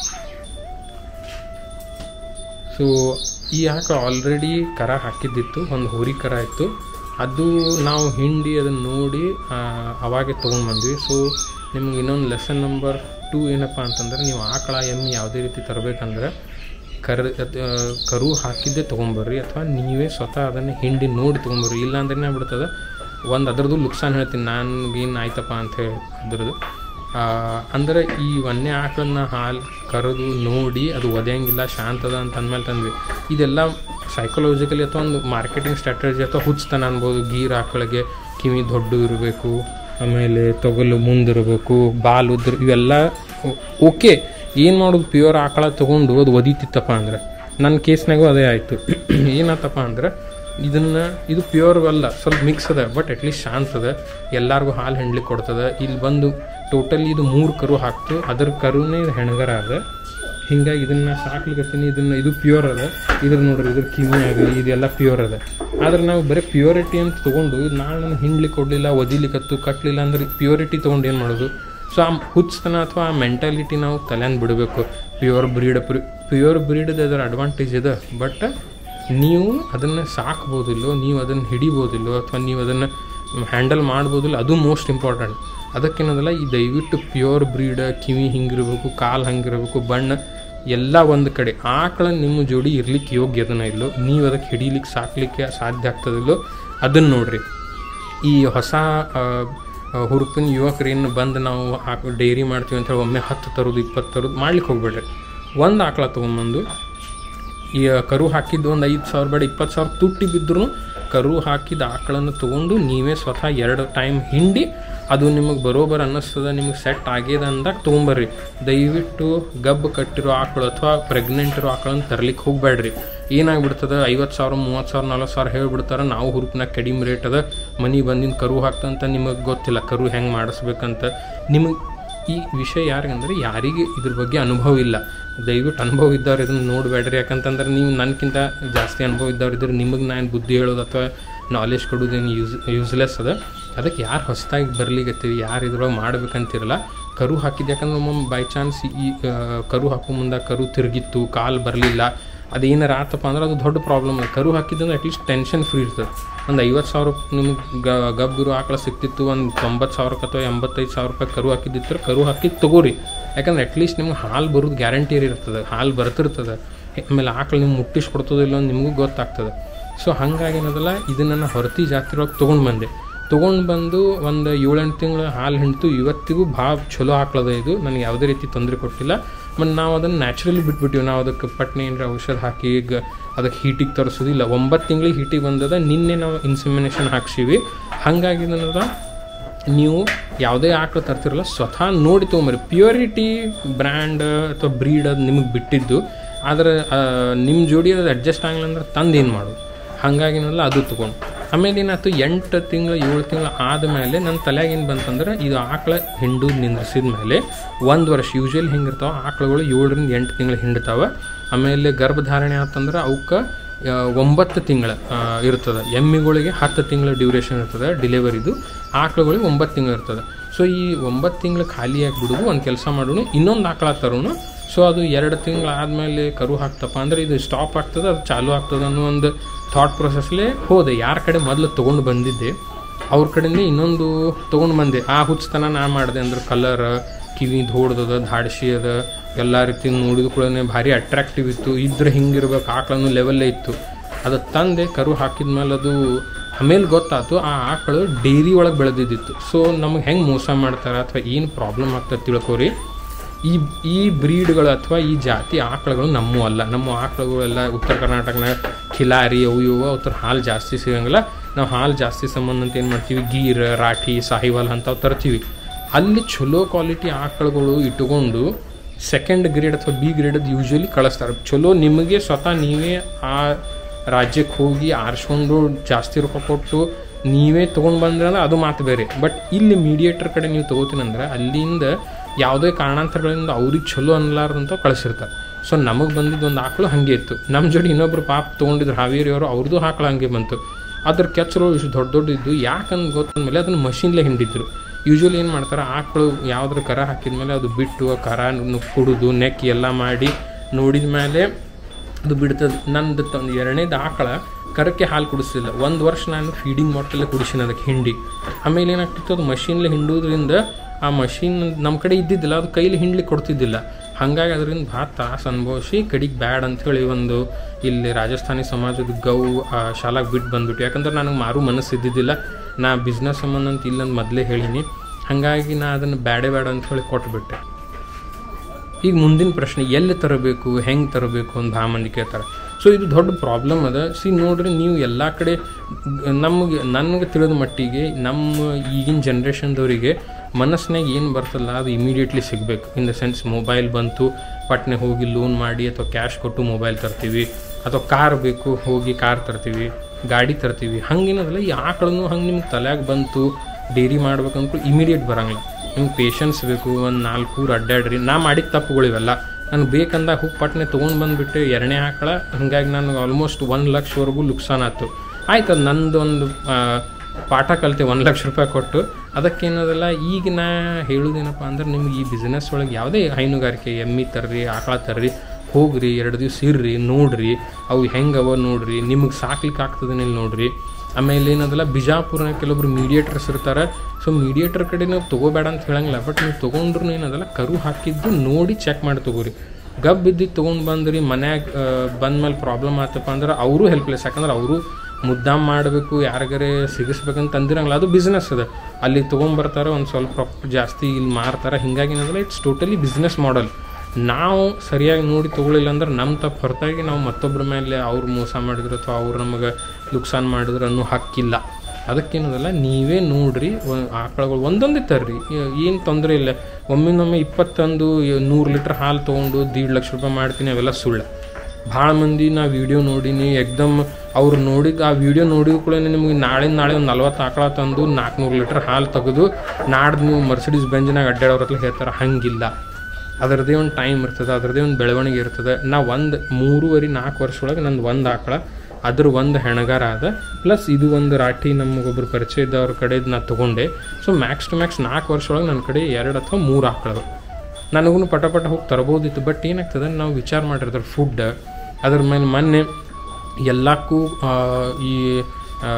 ಸೊ ಈ ಆಕಳು ಆಲ್ರೆಡಿ ಕರ ಹಾಕಿದ್ದಿತ್ತು ಒಂದು ಹೋರಿ ಕರ ಇತ್ತು ಅದು ನಾವು ಹಿಂಡಿ ಅದನ್ನು ನೋಡಿ ಆ, ಅವಾಗೆ ತೊಗೊಂಡು ಬಂದ್ವಿ ಸೊ ನಿಮ್ಗೆ ಇನ್ನೊಂದು ಲೆಸನ್ ನಂಬರ್ ಟೂ ಏನಪ್ಪ ಅಂತಂದ್ರೆ ನೀವು ಆಕಳ ಎಮ್ಮೆ ಯಾವುದೇ ರೀತಿ ತರಬೇಕಂದ್ರೆ ಕರ್ ಅದ್, ಆ, ಕರು ಹಾಕಿದ್ದೇ ತೊಗೊಂಬರ್ರಿ ಅಥವಾ ನೀವೇ ಸ್ವತಃ ಅದನ್ನು ಹಿಂಡಿ ನೋಡಿ ತೊಗೊಂಬರ್ರಿ ಇಲ್ಲ ಅಂದ್ರೆ ಏನಾಗ್ಬಿಡ್ತದೆ ಒಂದು ಅದ್ರದ್ದು ಲುಕ್ಸಾನ್ ಹೇಳ್ತೀನಿ ನನಗೇನು ಆಯ್ತಪ್ಪ ಅಂತ ಹೇಳಿ ಅದ್ರದ್ದು ಆ, ಅಂದ್ರೆ ಈ ಒಂದೇ ಆಕಳನ್ನ ಹಾಲು ಕರೆದು ನೋಡಿ ಅದು ಒದೆಯಂಗಿಲ್ಲ ಶಾಂತದ ಅಂತ ಅಂದಮೇಲೆ ತಂದ್ವಿ ಇದೆಲ್ಲ ಸೈಕಲಾಜಿಕಲಿ ಅಥವಾ ಒಂದು ಮಾರ್ಕೆಟಿಂಗ್ ಸ್ಟ್ರಾಟಜಿ ಅಥವಾ ಹುಚ್ಚತನ ಅನ್ಬೋದು ಗೀರ್ ಆಕಳಿಗೆ ಕಿವಿ ದೊಡ್ಡ ಇರಬೇಕು ಆಮೇಲೆ ತೊಗಲು ಮುಂದಿರಬೇಕು ಬಾಲ್ ಉದ್ರ ಇವೆಲ್ಲ ಓಕೆ ಏನು ಮಾಡೋದು ಪ್ಯೂರ್ ಆಕಳ ತೊಗೊಂಡು ಅದು ಒದಿತಿತ್ತಪ್ಪ ಅಂದ್ರೆ ನನ್ನ ಕೇಸ್ನಾಗೂ ಅದೇ ಆಯಿತು ಏನಾತಪ್ಪ ಅಂದ್ರೆ ಇದನ್ನ ಇದು ಪ್ಯೂರ್ ಅಲ್ಲ ಸ್ವಲ್ಪ ಮಿಕ್ಸ್ ಅದ ಬಟ್ ಅಟ್ಲೀಸ್ಟ್ ಶಾಂತ ಅದ ಎಲ್ಲಾರ್ಗೂ ಹಾಲು ಹೆಣ್ಲಿಕ್ಕೆ ಕೊಡ್ತದ ಇಲ್ಲಿ ಬಂದು ಟೋಟಲಿ ಇದು ಮೂರು ಕರು ಹಾಕ್ತು ಅದ್ರ ಕರುನೇ ಇದು ಹೆಣ್ಗರ ಅದ ಹಿಂಗಾಗಿ ಇದನ್ನ ಸಾಕ್ಲಿಕತ್ತೀನಿ ಇದನ್ನ ಇದು ಪ್ಯೂರ್ ಅದ ಇದ್ರ ನೋಡ್ರಿ ಇದ್ರ ಕಿವಿ ಆಗಲಿ ಇದೆಲ್ಲ ಪ್ಯೂರ್ ಅದ ಆದ್ರೆ ನಾವು ಬರೀ ಪ್ಯೂರಿಟಿ ಅಂತ ತೊಗೊಂಡು ನಾಳೆ ನಾನು ಹಿಂಡ್ಲಿಕ್ಕೆ ಕೊಡಲಿಲ್ಲ ಒದಿಲಿಕತ್ತು ಕಟ್ಟಲಿಲ್ಲ ಅಂದ್ರೆ ಪ್ಯೂರಿಟಿ ತೊಗೊಂಡು ಏನು ಮಾಡೋದು ಸೊ ಆ ಹುಚ್ಚತನ ಅಥವಾ ಆ ಮೆಂಟಾಲಿಟಿ ನಾವು ತಲೆಯನ್ನು ಬಿಡಬೇಕು ಪ್ಯೂರ್ ಬ್ರೀಡ್ ಪ್ಯೂರ್ ಬ್ರೀಡ್ ಅದರ ಅಡ್ವಾಂಟೇಜ್ ಇದೆ ಬಟ್ ನೀವು ಅದನ್ನು ಸಾಕ್ಬೋದಿಲ್ಲೋ ನೀವು ಅದನ್ನು ಹಿಡಿಬೋದಿಲ್ಲೋ ಅಥವಾ ನೀವು ಅದನ್ನು ಹ್ಯಾಂಡಲ್ ಮಾಡ್ಬೋದಿಲ್ಲ ಅದು ಮೋಸ್ಟ್ ಇಂಪಾರ್ಟೆಂಟ್ ಅದಕ್ಕೇನದಲ್ಲ ಈ ದಯವಿಟ್ಟು ಪ್ಯೂರ್ ಬ್ರೀಡ್ ಕಿವಿ ಹಿಂಗಿರಬೇಕು ಕಾಲು ಹಂಗಿರಬೇಕು ಬಣ್ಣ ಎಲ್ಲ ಒಂದು ಕಡೆ ಆಕಳ ನಿಮ್ಮ ಜೋಡಿ ಇರ್ಲಿಕ್ಕೆ ಯೋಗ್ಯ ಅದನ್ನ ಇಲ್ಲೋ ನೀವು ಅದಕ್ಕೆ ಹಿಡಿಲಿಕ್ಕೆ ಸಾಕ್ಲಿಕ್ಕೆ ಸಾಧ್ಯ ಆಗ್ತದಿಲ್ಲೋ ಅದನ್ನು ನೋಡ್ರಿ ಈ ಹೊಸ ಆ, ಆ, ಹುರುಪಿನ ಯುವಕರೇನು ಬಂದು ನಾವು ಹಾಕಿ ಡೈರಿ ಮಾಡ್ತೀವಿ ಅಂತ ಹೇಳಿ ಒಮ್ಮೆ ಹತ್ತು ತರೋದು ಇಪ್ಪತ್ತು ತರೋದು ಮಾಡ್ಲಿಕ್ಕೆ ಹೋಗ್ಬೇಡ್ರಿ ಒಂದು ಆಕಳ ತೊಗೊಂಬಂದು ಈ ಕರು ಹಾಕಿದ್ದು ಒಂದು ಐದು ಸಾವಿರ ಬೇಡ ಇಪ್ಪತ್ತು ಸಾವಿರ ತುಟ್ಟಿ ಬಿದ್ದರೂ ಕರು ಹಾಕಿದ ಆಕಳನ್ನು ತೊಗೊಂಡು ನೀವೇ ಸ್ವತಃ ಎರಡು ಟೈಮ್ ಹಿಂಡಿ ಅದು ನಿಮಗೆ ಬರೋಬರ್ ಅನ್ನಿಸ್ತದ ನಿಮಗೆ ಸೆಟ್ ಆಗ್ಯದ ಅಂದಾಗ ತೊಗೊಂಬರ್ರಿ ದಯವಿಟ್ಟು ಗಬ್ಬು ಕಟ್ಟಿರೋ ಆಕಳು ಅಥವಾ ಪ್ರೆಗ್ನೆಂಟ್ ಇರೋ ಆಕಳನ್ನು ತರ್ಲಿಕ್ಕೆ ಹೋಗ್ಬೇಡ್ರಿ ಏನಾಗ್ಬಿಡ್ತದ ಐವತ್ತು ಸಾವಿರ ಮೂವತ್ತು ಸಾವಿರ ನಲ್ವತ್ತು ಸಾವಿರ ಹೇಳ್ಬಿಡ್ತಾರೆ ನಾವು ಹುರುಪ್ನಾಗ ಕಡಿಮೆ ರೇಟ್ ಅದ ಮನೆ ಬಂದಿನ ಕರು ಹಾಕ್ತಂತ ನಿಮಗೆ ಗೊತ್ತಿಲ್ಲ ಕರು ಹೆಂಗೆ ಮಾಡಿಸ್ಬೇಕಂತ ನಿಮಗೆ ಈ ವಿಷಯ ಯಾರಿಗಂದ್ರೆ ಯಾರಿಗೆ ಇದ್ರ ಬಗ್ಗೆ ಅನುಭವ ಇಲ್ಲ ದಯವಿಟ್ಟು ಅನುಭವ ಇದ್ದವ್ರು ಇದನ್ನು ನೋಡಬೇಡ್ರಿ ಯಾಕಂತಂದ್ರೆ ನೀವು ನನಗಿಂತ ಜಾಸ್ತಿ ಅನುಭವ ಇದ್ದವ್ರು ಇದ್ರೆ ನಿಮಗೆ ನಾನು ಬುದ್ಧಿ ಹೇಳೋದು ಅಥವಾ ನಾಲೆಜ್ ಕೊಡೋದೇನು ಯೂಸ್ ಯೂಸ್ಲೆಸ್ ಅದ ಅದಕ್ಕೆ ಯಾರು ಹೊಸದಾಗಿ ಬರ್ಲಿಕತ್ತೀವಿ ಯಾರು ಇದ್ರೊಳಗೆ ಮಾಡ್ಬೇಕಂತಿರಲ್ಲ ಕರು ಹಾಕಿದ್ದು ಯಾಕಂದ್ರೆ ಒಮ್ಮೊಮ್ಮೆ ಬೈ ಚಾನ್ಸ್ ಈ ಆ, ಕರು ಹಾಕೋ ಮುಂದೆ ಕರು ತಿರುಗಿತ್ತು ಕಾಲು ಬರಲಿಲ್ಲ ಅದೇನಾರ ಆತಪ್ಪ ಅಂದ್ರೆ ಅದು ದೊಡ್ಡ ಪ್ರಾಬ್ಲಮ್ ಅದು ಕರು ಹಾಕಿದ್ದಂದ್ರೆ ಅಟ್ಲೀಸ್ಟ್ ಟೆನ್ಷನ್ ಫ್ರೀ ಇರ್ತದೆ ಒಂದು ಐವತ್ತು ಸಾವಿರ ನಿಮ್ಗೆ ಗ ಗಬ್ಬಿರೋ ಆಕಳ ಸಿಕ್ತಿತ್ತು ಒಂದು ತೊಂಬತ್ತು ಸಾವಿರಕ್ಕೆ ಅಥವಾ ಎಂಬತ್ತೈದು ಸಾವಿರ ರೂಪಾಯಿ ಕರು ಹಾಕಿದ್ದಿತ್ತು ಕರು ಹಾಕಿದ್ದು ತಗೋರಿ ಯಾಕಂದ್ರೆ ಅಟ್ಲೀಸ್ಟ್ ನಿಮ್ಗೆ ಹಾಲು ಬರೋದು ಗ್ಯಾರಂಟಿ ಇರ್ತದೆ ಹಾಲು ಬರ್ತಿರ್ತದೆ ಆಮೇಲೆ ಆಕಳು ನಿಮ್ಗೆ ಮುಟ್ಟಿಸ್ಕೊಡ್ತದೋ ಇಲ್ಲ ಅಂತ ನಿಮಗೂ ಗೊತ್ತಾಗ್ತದೆ ಸೊ ಹಾಗಾಗಿ ಏನದಲ್ಲ ಇದನ್ನು ಹೊರತಿ ಜಾತ್ರೆ ಒಳಗೆ ತೊಗೊಂಡು ಬಂದೆ ತೊಗೊಂಡು ಬಂದು ಒಂದು ಏಳೆಂಟು ತಿಂಗಳು ಹಾಲು ಹಿಂಡ್ತು ಇವತ್ತಿಗೂ ಭಾಳ ಚಲೋ ಹಾಕ್ಲದ ಇದು ನನಗೆ ಯಾವುದೇ ರೀತಿ ತೊಂದರೆ ಕೊಟ್ಟಿಲ್ಲ ಮತ್ತು ನಾವು ಅದನ್ನು ನ್ಯಾಚುರಲಿ ಬಿಟ್ಬಿಟ್ಟಿವಿ ನಾವು ಅದಕ್ಕೆ ಪಟ್ನೆ ಏನಾರ ಔಷಧ ಹಾಕಿ ಗ ಅದಕ್ಕೆ ಹೀಟಿಗೆ ತರಿಸೋದಿಲ್ಲ ಒಂಬತ್ತು ತಿಂಗಳಿಗೆ ಹೀಟಿಗೆ ಬಂದದ ನಿನ್ನೆ ನಾವು ಇನ್ಸಿಮಿನೇಷನ್ ಹಾಕ್ಸೀವಿ ಹಾಗಾಗಿ ಏನದ ನೀವು ಯಾವುದೇ ಆಕಳು ತರ್ತಿರಲ್ಲ ಸ್ವತಃ ನೋಡಿ ತೊಗೊಂಬರಿ ಪ್ಯೂರಿಟಿ ಬ್ರ್ಯಾಂಡ್ ಅಥವಾ ಬ್ರೀಡ್ ಅದು ನಿಮಗೆ ಬಿಟ್ಟಿದ್ದು ಆದರೆ ನಿಮ್ಮ ಜೋಡಿ ಅದು ಅಡ್ಜಸ್ಟ್ ಆಗಲಿಲ್ಲ ಅಂದ್ರೆ ತಂದು ಏನು ಮಾಡೋದು ಹಾಗಾಗಿನಲ್ಲ ಅದು ತೊಗೊಂಡು ಆಮೇಲೆ ಏನಾಯ್ತು ಎಂಟು ತಿಂಗಳು ಏಳು ತಿಂಗಳು ಆದಮೇಲೆ ನನ್ನ ತಲೆಯಾಗ ಏನು ಬಂತಂದ್ರೆ ಇದು ಆಕಳ ಹಿಂಡು ನಿಂದ್ರಿಸಿದ ಮೇಲೆ ಒಂದು ವರ್ಷ ಯೂಶ್ವಲಿ ಹೆಂಗಿರ್ತಾವೆ ಆಕಳುಗಳು ಏಳರಿಂದ ಎಂಟು ತಿಂಗಳು ಹಿಂಡ್ತಾವೆ ಆಮೇಲೆ ಗರ್ಭಧಾರಣೆ ಆತಂದ್ರೆ ಅವಕ್ಕೆ ಆ, ಒಂಬತ್ತು ತಿಂಗಳ ಇರ್ತದೆ ಎಮ್ಮಿಗಳಿಗೆ ಹತ್ತು ತಿಂಗಳ ಡ್ಯೂರೇಷನ್ ಇರ್ತದೆ ಡಿಲಿವರಿದು ಆಕಳುಗಳಿಗೆ ಒಂಬತ್ತು ತಿಂಗಳು ಇರ್ತದೆ ಸೊ ಈ ಒಂಬತ್ತು ತಿಂಗಳು ಖಾಲಿಯಾಗಿ ಬಿಡೋದು ಒಂದು ಕೆಲಸ ಮಾಡೋಣ ಇನ್ನೊಂದು ಆಕಳ ತರೋಣ ಸೊ ಅದು ಎರಡು ತಿಂಗಳಾದಮೇಲೆ ಕರು ಹಾಕ್ತಪ್ಪ ಅಂದರೆ ಇದು ಸ್ಟಾಪ್ ಆಗ್ತದೆ ಅದು ಚಾಲು ಆಗ್ತದೆ ಅನ್ನೋ ಒಂದು ಥಾಟ್ ಪ್ರೊಸೆಸ್ಲೇ ಹೋದೆ ಯಾರ ಕಡೆ ಮೊದಲು ತೊಗೊಂಡು ಬಂದಿದ್ದೆ ಅವ್ರ ಕಡೆಯಿಂದ ಇನ್ನೊಂದು ತೊಗೊಂಡು ಬಂದೆ ಆ ಹುಚ್ಚತನ ನಾ ಮಾಡಿದೆ ಅಂದ್ರೆ ಕಲರ್ ಕಿವಿ ಧೋಡ್ದದ ಧಾಡಿಸಿ ಅದ ಎಲ್ಲ ರೀತಿ ನೋಡಿದ ಕೂಡ ಭಾರಿ ಅಟ್ರಾಕ್ಟಿವ್ ಇತ್ತು ಇದ್ರೆ ಹಿಂಗಿರ್ಬೇಕು ಆಕಳನ್ನು ಲೆವೆಲ್ಲೇ ಇತ್ತು ಅದು ತಂದೆ ಕರು ಹಾಕಿದ್ಮೇಲೆ ಅದು ಆಮೇಲೆ ಗೊತ್ತಾಯ್ತು ಆ ಆಕಳು ಡೈರಿ ಒಳಗೆ ಬೆಳೆದಿದ್ದಿತ್ತು ಸೊ ನಮಗೆ ಹೆಂಗೆ ಮೋಸ ಮಾಡ್ತಾರೆ ಅಥವಾ ಏನು ಪ್ರಾಬ್ಲಮ್ ಆಗ್ತದೆ ತಿಳ್ಕೊರಿ ಈ ಈ ಬ್ರೀಡ್ಗಳು ಅಥವಾ ಈ ಜಾತಿ ಆಕಳುಗಳು ನಮ್ಮ ಅಲ್ಲ ನಮ್ಮ ಆಕಳುಗಳೆಲ್ಲ ಉತ್ತರ ಕರ್ನಾಟಕನಾಗ ಖಿಲಾರಿ ಅವು ಇವು ಅವ್ರ ಹಾಲು ಜಾಸ್ತಿ ಸಿಗಂಗಿಲ್ಲ ನಾವು ಹಾಲು ಜಾಸ್ತಿ ಸಂಬಂಧ ಅಂತ ಏನು ಮಾಡ್ತೀವಿ ಗೀರ್ ರಾಠಿ ಸಾಹಿವಾಲ್ ಅಂಥವು ತರ್ತೀವಿ ಅಲ್ಲಿ ಚಲೋ ಕ್ವಾಲಿಟಿ ಆಕಳುಗಳು ಇಟ್ಕೊಂಡು ಸೆಕೆಂಡ್ ಗ್ರೇಡ್ ಅಥವಾ ಬಿ ಗ್ರೇಡ್ ಯೂಶ್ವಲಿ ಕಳಿಸ್ತಾರೆ ಚಲೋ ನಿಮಗೆ ಸ್ವತಃ ನೀವೇ ಆ ರಾಜ್ಯಕ್ಕೆ ಹೋಗಿ ಆರಿಸ್ಕೊಂಡು ಜಾಸ್ತಿ ರೊಕ್ಕ ಕೊಟ್ಟು ನೀವೇ ತೊಗೊಂಡು ಬಂದ್ರೆ ಅಂದ್ರೆ ಅದು ಮಾತು ಬೇರೆ ಬಟ್ ಇಲ್ಲಿ ಮೀಡಿಯೇಟರ್ ಕಡೆ ನೀವು ತೊಗೋತೀನಂದ್ರೆ ಅಲ್ಲಿಂದ ಯಾವುದೇ ಕಾರಣಾಂತರಗಳಿಂದ ಅವ್ರಿಗೆ ಚಲೋ ಅನ್ಲಾರ್ದಂತ ಕಳಿಸಿರ್ತಾರೆ ಸೊ ನಮಗೆ ಬಂದಿದ್ದು ಒಂದು ಆಕಳು ಹಾಗೆ ಇತ್ತು ನಮ್ಮ ಜೋಡಿ ಇನ್ನೊಬ್ರು ಪಾಪ ತೊಗೊಂಡಿದ್ರು ಹಾವೇರಿ ಅವರು ಅವ್ರದ್ದು ಆಕಳು ಹಾಗೆ ಬಂತು ಅದ್ರ ಕೆಚ್ಚರು ಇಷ್ಟು ದೊಡ್ಡ ದೊಡ್ಡ ಇದ್ದು ಯಾಕಂದ್ ಗೊತ್ತಂದ್ಮೇಲೆ ಅದನ್ನು ಮಷಿನ್ಲೇ ಹಿಂಡಿದ್ರು ಯೂಶ್ವಲಿ ಏನು ಮಾಡ್ತಾರೆ ಆಕಳು ಯಾವ್ದ್ರ ಕರ ಹಾಕಿದ್ಮೇಲೆ ಅದು ಬಿಟ್ಟು ಆ ಕರ ಕುಡಿದು ನೆಕ್ಕಿ ಎಲ್ಲ ಮಾಡಿ ನೋಡಿದ ಮೇಲೆ ಅದು ಬಿಡ್ತದೆ ನಂದು ಒಂದು ಎರಡನೇದು ಆಕಳ ಕರಕ್ಕೆ ಹಾಲು ಕುಡಿಸ್ತಿಲ್ಲ ಒಂದು ವರ್ಷ ನಾನು ಫೀಡಿಂಗ್ ಬಾಟಲ್ಲೇ ಕುಡಿಸಿನ ಅದಕ್ಕೆ ಹಿಂಡಿ ಆಮೇಲೆ ಏನಾಗ್ತಿತ್ತು ಅದು ಮಷೀನ್ಲೆ ಹಿಂಡೋದ್ರಿಂದ ಆ ಮಷೀನ್ ನಮ್ಮ ಕಡೆ ಇದ್ದಿದ್ದಿಲ್ಲ ಅದು ಕೈಲಿ ಹಿಂಡ್ಲಿಕ್ಕೆ ಕೊಡ್ತಿದ್ದಿಲ್ಲ ಹಾಗಾಗಿ ಅದರಿಂದ ಭಾಳ ತ್ರಾಸ ಅನುಭವಿಸಿ ಕಡಿಗೆ ಬ್ಯಾಡ್ ಅಂಥೇಳಿ ಒಂದು ಇಲ್ಲಿ ರಾಜಸ್ಥಾನಿ ಸಮಾಜದ ಗೌ ಆ ಶಾಲಾಗೆ ಬಿಟ್ಟು ಬಂದ್ಬಿಟ್ಟು ಯಾಕಂದ್ರೆ ನನಗೆ ಮಾರು ಮನಸ್ಸು ಇದ್ದಿದ್ದಿಲ್ಲ ನಾ ಬಿಸ್ನೆಸ್ ಸಂಬಂಧ ಅಂತ ಇಲ್ಲ ಅಂತ ಮೊದಲೇ ಹೇಳೀನಿ ಹಾಗಾಗಿ ನಾ ಅದನ್ನು ಬ್ಯಾಡೇ ಬೇಡ ಅಂತ ಹೇಳಿ ಕೊಟ್ಬಿಟ್ಟೆ ಈಗ ಮುಂದಿನ ಪ್ರಶ್ನೆ ಎಲ್ಲಿ ತರಬೇಕು ಹೆಂಗೆ ತರಬೇಕು ಅಂತ ಭಾಳ ಮಂದಿ ಕೇಳ್ತಾರೆ ಸೊ ಇದು ದೊಡ್ಡ ಪ್ರಾಬ್ಲಮ್ ಅದ ಸಿ ನೋಡ್ರಿ ನೀವು ಎಲ್ಲ ಕಡೆ ನಮಗೆ ನನಗೆ ತಿಳಿದ ಮಟ್ಟಿಗೆ ನಮ್ಮ ಈಗಿನ ಜನ್ರೇಷನ್ದವರಿಗೆ ಮನಸ್ಸಿನಾಗ ಏನು ಬರ್ತಲ್ಲ ಅದು ಇಮಿಡಿಯೇಟ್ಲಿ ಸಿಗಬೇಕು ಇನ್ ದ ಸೆನ್ಸ್ ಮೊಬೈಲ್ ಬಂತು ಪಟ್ನೆ ಹೋಗಿ ಲೋನ್ ಮಾಡಿ ಅಥವಾ ಕ್ಯಾಶ್ ಕೊಟ್ಟು ಮೊಬೈಲ್ ತರ್ತೀವಿ ಅಥವಾ ಕಾರ್ ಬೇಕು ಹೋಗಿ ಕಾರ್ ತರ್ತೀವಿ ಗಾಡಿ ತರ್ತೀವಿ ಹಂಗೇನದಲ್ಲ ಈ ಆಕಳನ್ನು ಹಂಗೆ ನಿಮ್ಗೆ ತಲೆಯಾಗ ಬಂತು ಡೈರಿ ಮಾಡ್ಬೇಕು ಅಂದ್ಕೊಂಡು ಇಮಿಡಿಯೇಟ್ ಬರಂಗಿಲ್ಲ ನಿಮ್ಗೆ ಪೇಷನ್ಸ್ ಬೇಕು ಒಂದು ನಾಲ್ಕು ಊರು ಅಡ್ಡಾಡ್ರಿ ನಾ ಮಾಡಿದ ತಪ್ಪುಗಳಿವೆಲ್ಲ ನಾನು ಬೇಕಂದಾಗ ಹೋಗಿ ಪಟ್ನೆ ತೊಗೊಂಡು ಬಂದುಬಿಟ್ಟು ಎರಡನೇ ಆಕಳ ಹಂಗಾಗಿ ನನಗೆ ಆಲ್ಮೋಸ್ಟ್ ಒಂದು ಲಕ್ಷವರೆಗೂ ಲುಕ್ಸಾನ್ ಆಯ್ತು ಆಯ್ತು ಅದು ನಂದು ಒಂದು ಆ, ಪಾಠ ಕಲಿತೆ ಒಂದು ಲಕ್ಷ ರೂಪಾಯಿ ಕೊಟ್ಟು ಅದಕ್ಕೇನದಲ್ಲ ಈಗ ನಾ ಹೇಳೋದೇನಪ್ಪ ಅಂದ್ರೆ ನಿಮ್ಗೆ ಈ ಬಿಸ್ನೆಸ್ ಒಳಗೆ ಯಾವುದೇ ಹೈನುಗಾರಿಕೆ ಎಮ್ಮಿ ತರ್ರಿ ಆಕಳ ತರ್ರಿ ಹೋಗ್ರಿ ಎರಡು ದಿವ್ಸ ಇರ್ರಿ ನೋಡ್ರಿ ಅವು ಹೆಂಗವ ನೋಡ್ರಿ ನಿಮಗೆ ಸಾಕ್ಲಿಕ್ಕೆ ಆಗ್ತದೇನಿಲ್ಲ ನೋಡ್ರಿ ಆಮೇಲೆ ಏನದಲ್ಲ ಬಿಜಾಪುರನ ಕೆಲವೊಬ್ರು ಮೀಡಿಯೇಟರ್ಸ್ ಇರ್ತಾರೆ ಸೊ ಮೀಡಿಯೇಟರ್ ಕಡೆ ನೀವು ತೊಗೋಬೇಡ ಅಂತ ಹೇಳಂಗಿಲ್ಲ ಬಟ್ ನೀವು ತೊಗೊಂಡ್ರು ಏನದಲ್ಲ ಕರು ಹಾಕಿದ್ದು ನೋಡಿ ಚೆಕ್ ಮಾಡಿ ತೊಗೋರಿ ಗಬ್ ಬಿದ್ದಿದ್ದು ತೊಗೊಂಡು ಬಂದ್ರಿ ಮನ್ಯಾಗ ಬಂದ್ಮೇಲೆ ಪ್ರಾಬ್ಲಮ್ ಆತಪ್ಪ ಅಂದ್ರೆ ಅವರು ಹೆಲ್ಪ್ಲೆಸ್ ಯಾಕಂದ್ರೆ ಅವರು ಮುದ್ದಾಮ್ ಮಾಡಬೇಕು ಯಾರಿಗಾರೆ ಸಿಗಿಸ್ಬೇಕಂತ ತಂದಿರಂಗಿಲ್ಲ ಅದು ಬಿಸ್ನೆಸ್ ಅದ ಅಲ್ಲಿ ತೊಗೊಂಬರ್ತಾರೆ ಒಂದು ಸ್ವಲ್ಪ ರೊಕ್ಕ ಜಾಸ್ತಿ ಇಲ್ಲಿ ಮಾರ್ತಾರೆ ಹಿಂಗಾಗಿ ಏನದಲ್ಲ ಇಟ್ಸ್ ಟೋಟಲಿ ಬಿಸ್ನೆಸ್ ಮಾಡಲ್ ನಾವು ಸರಿಯಾಗಿ ನೋಡಿ ತೊಗೊಳಿಲ್ಲ ಅಂದ್ರೆ ನಮ್ಮ ತಪ್ಪು ಹೊರತಾಗಿ ನಾವು ಮತ್ತೊಬ್ಬರ ಮೇಲೆ ಅವ್ರು ಮೋಸ ಮಾಡಿದ್ರು ಅಥವಾ ಅವ್ರು ನಮಗೆ ನುಕ್ಸಾನ್ ಮಾಡಿದ್ರು ಅನ್ನೋ ಹಕ್ಕಿಲ್ಲ ಅದಕ್ಕೇನದಲ್ಲ ನೀವೇ ನೋಡ್ರಿ ಒ- ಆಕಳಗಳು ಒಂದೊಂದೇ ತರ್ರಿ ಏನು ತೊಂದರೆ ಇಲ್ಲ ಒಮ್ಮಿನೊಮ್ಮೆ ಇಪ್ಪತ್ತೊಂದು ನೂರು ಲೀಟ್ರ್ ಹಾಲು ತೊಗೊಂಡು ದೀಡ್ ಲಕ್ಷ ರೂಪಾಯಿ ಮಾಡ್ತೀನಿ ಅವೆಲ್ಲ ಸುಳ್ಳು ಭಾಳ ಮಂದಿ ನಾ ವಿಡಿಯೋ ನೋಡೀನಿ ಎಕ್ದಮ್ ಅವ್ರು ನೋಡಿದ ಆ ವಿಡಿಯೋ ನೋಡಿದ ಕೂಡ ನಿಮಗೆ ನಾಳೆ ನಾಳೆ ಒಂದು ನಲ್ವತ್ತು ಆಕಳ ತಂದು ನಾಲ್ಕುನೂರು ಲೀಟ್ರ್ ಹಾಲು ತೆಗೆದು ನಾಡ್ದು ನೀವು ಮರ್ಸಿಡೀಸ್ ಬೆಂಜಿನಾಗ ಅಡ್ಡಾಡೋರ ಹತ್ರ ಹೇಳ್ತಾರೆ ಹಂಗಿಲ್ಲ ಅದರದೇ ಒಂದು ಟೈಮ್ ಇರ್ತದೆ ಅದರದೇ ಒಂದು ಬೆಳವಣಿಗೆ ಇರ್ತದೆ ನಾ ಒಂದು ಮೂರುವರೆ ನಾಲ್ಕು ವರ್ಷ ಒಳಗೆ ನಂದು ಒಂದು ಆಕಳ ಅದ್ರ ಒಂದು ಹೆಣಗಾರ ಅದ ಪ್ಲಸ್ ಇದು ಒಂದು ರಾಠಿ ನಮಗೊಬ್ರು ಪರಿಚಯ ಇದ್ದವ್ರ ಕಡೆ ನಾ ತೊಗೊಂಡೆ ಸೊ ಮ್ಯಾಕ್ಸ್ ಟು ಮ್ಯಾಕ್ಸ್ ನಾಲ್ಕು ವರ್ಷ ಒಳಗೆ ನನ್ನ ಕಡೆ ಎರಡು ಅಥವಾ ಮೂರು ಆಕಳದು ನನಗೂ ಪಟ ಪಟ ಹೋಗಿ ತರ್ಬೋದಿತ್ತು ಬಟ್ ಏನಾಗ್ತದೆ ನಾವು ವಿಚಾರ ಮಾಡಿರ್ತಾರೆ ಫುಡ್ ಅದ್ರ ಮೇಲೆ ಮೊನ್ನೆ ಎಲ್ಲಕ್ಕೂ ಆ, ಈ ಆ,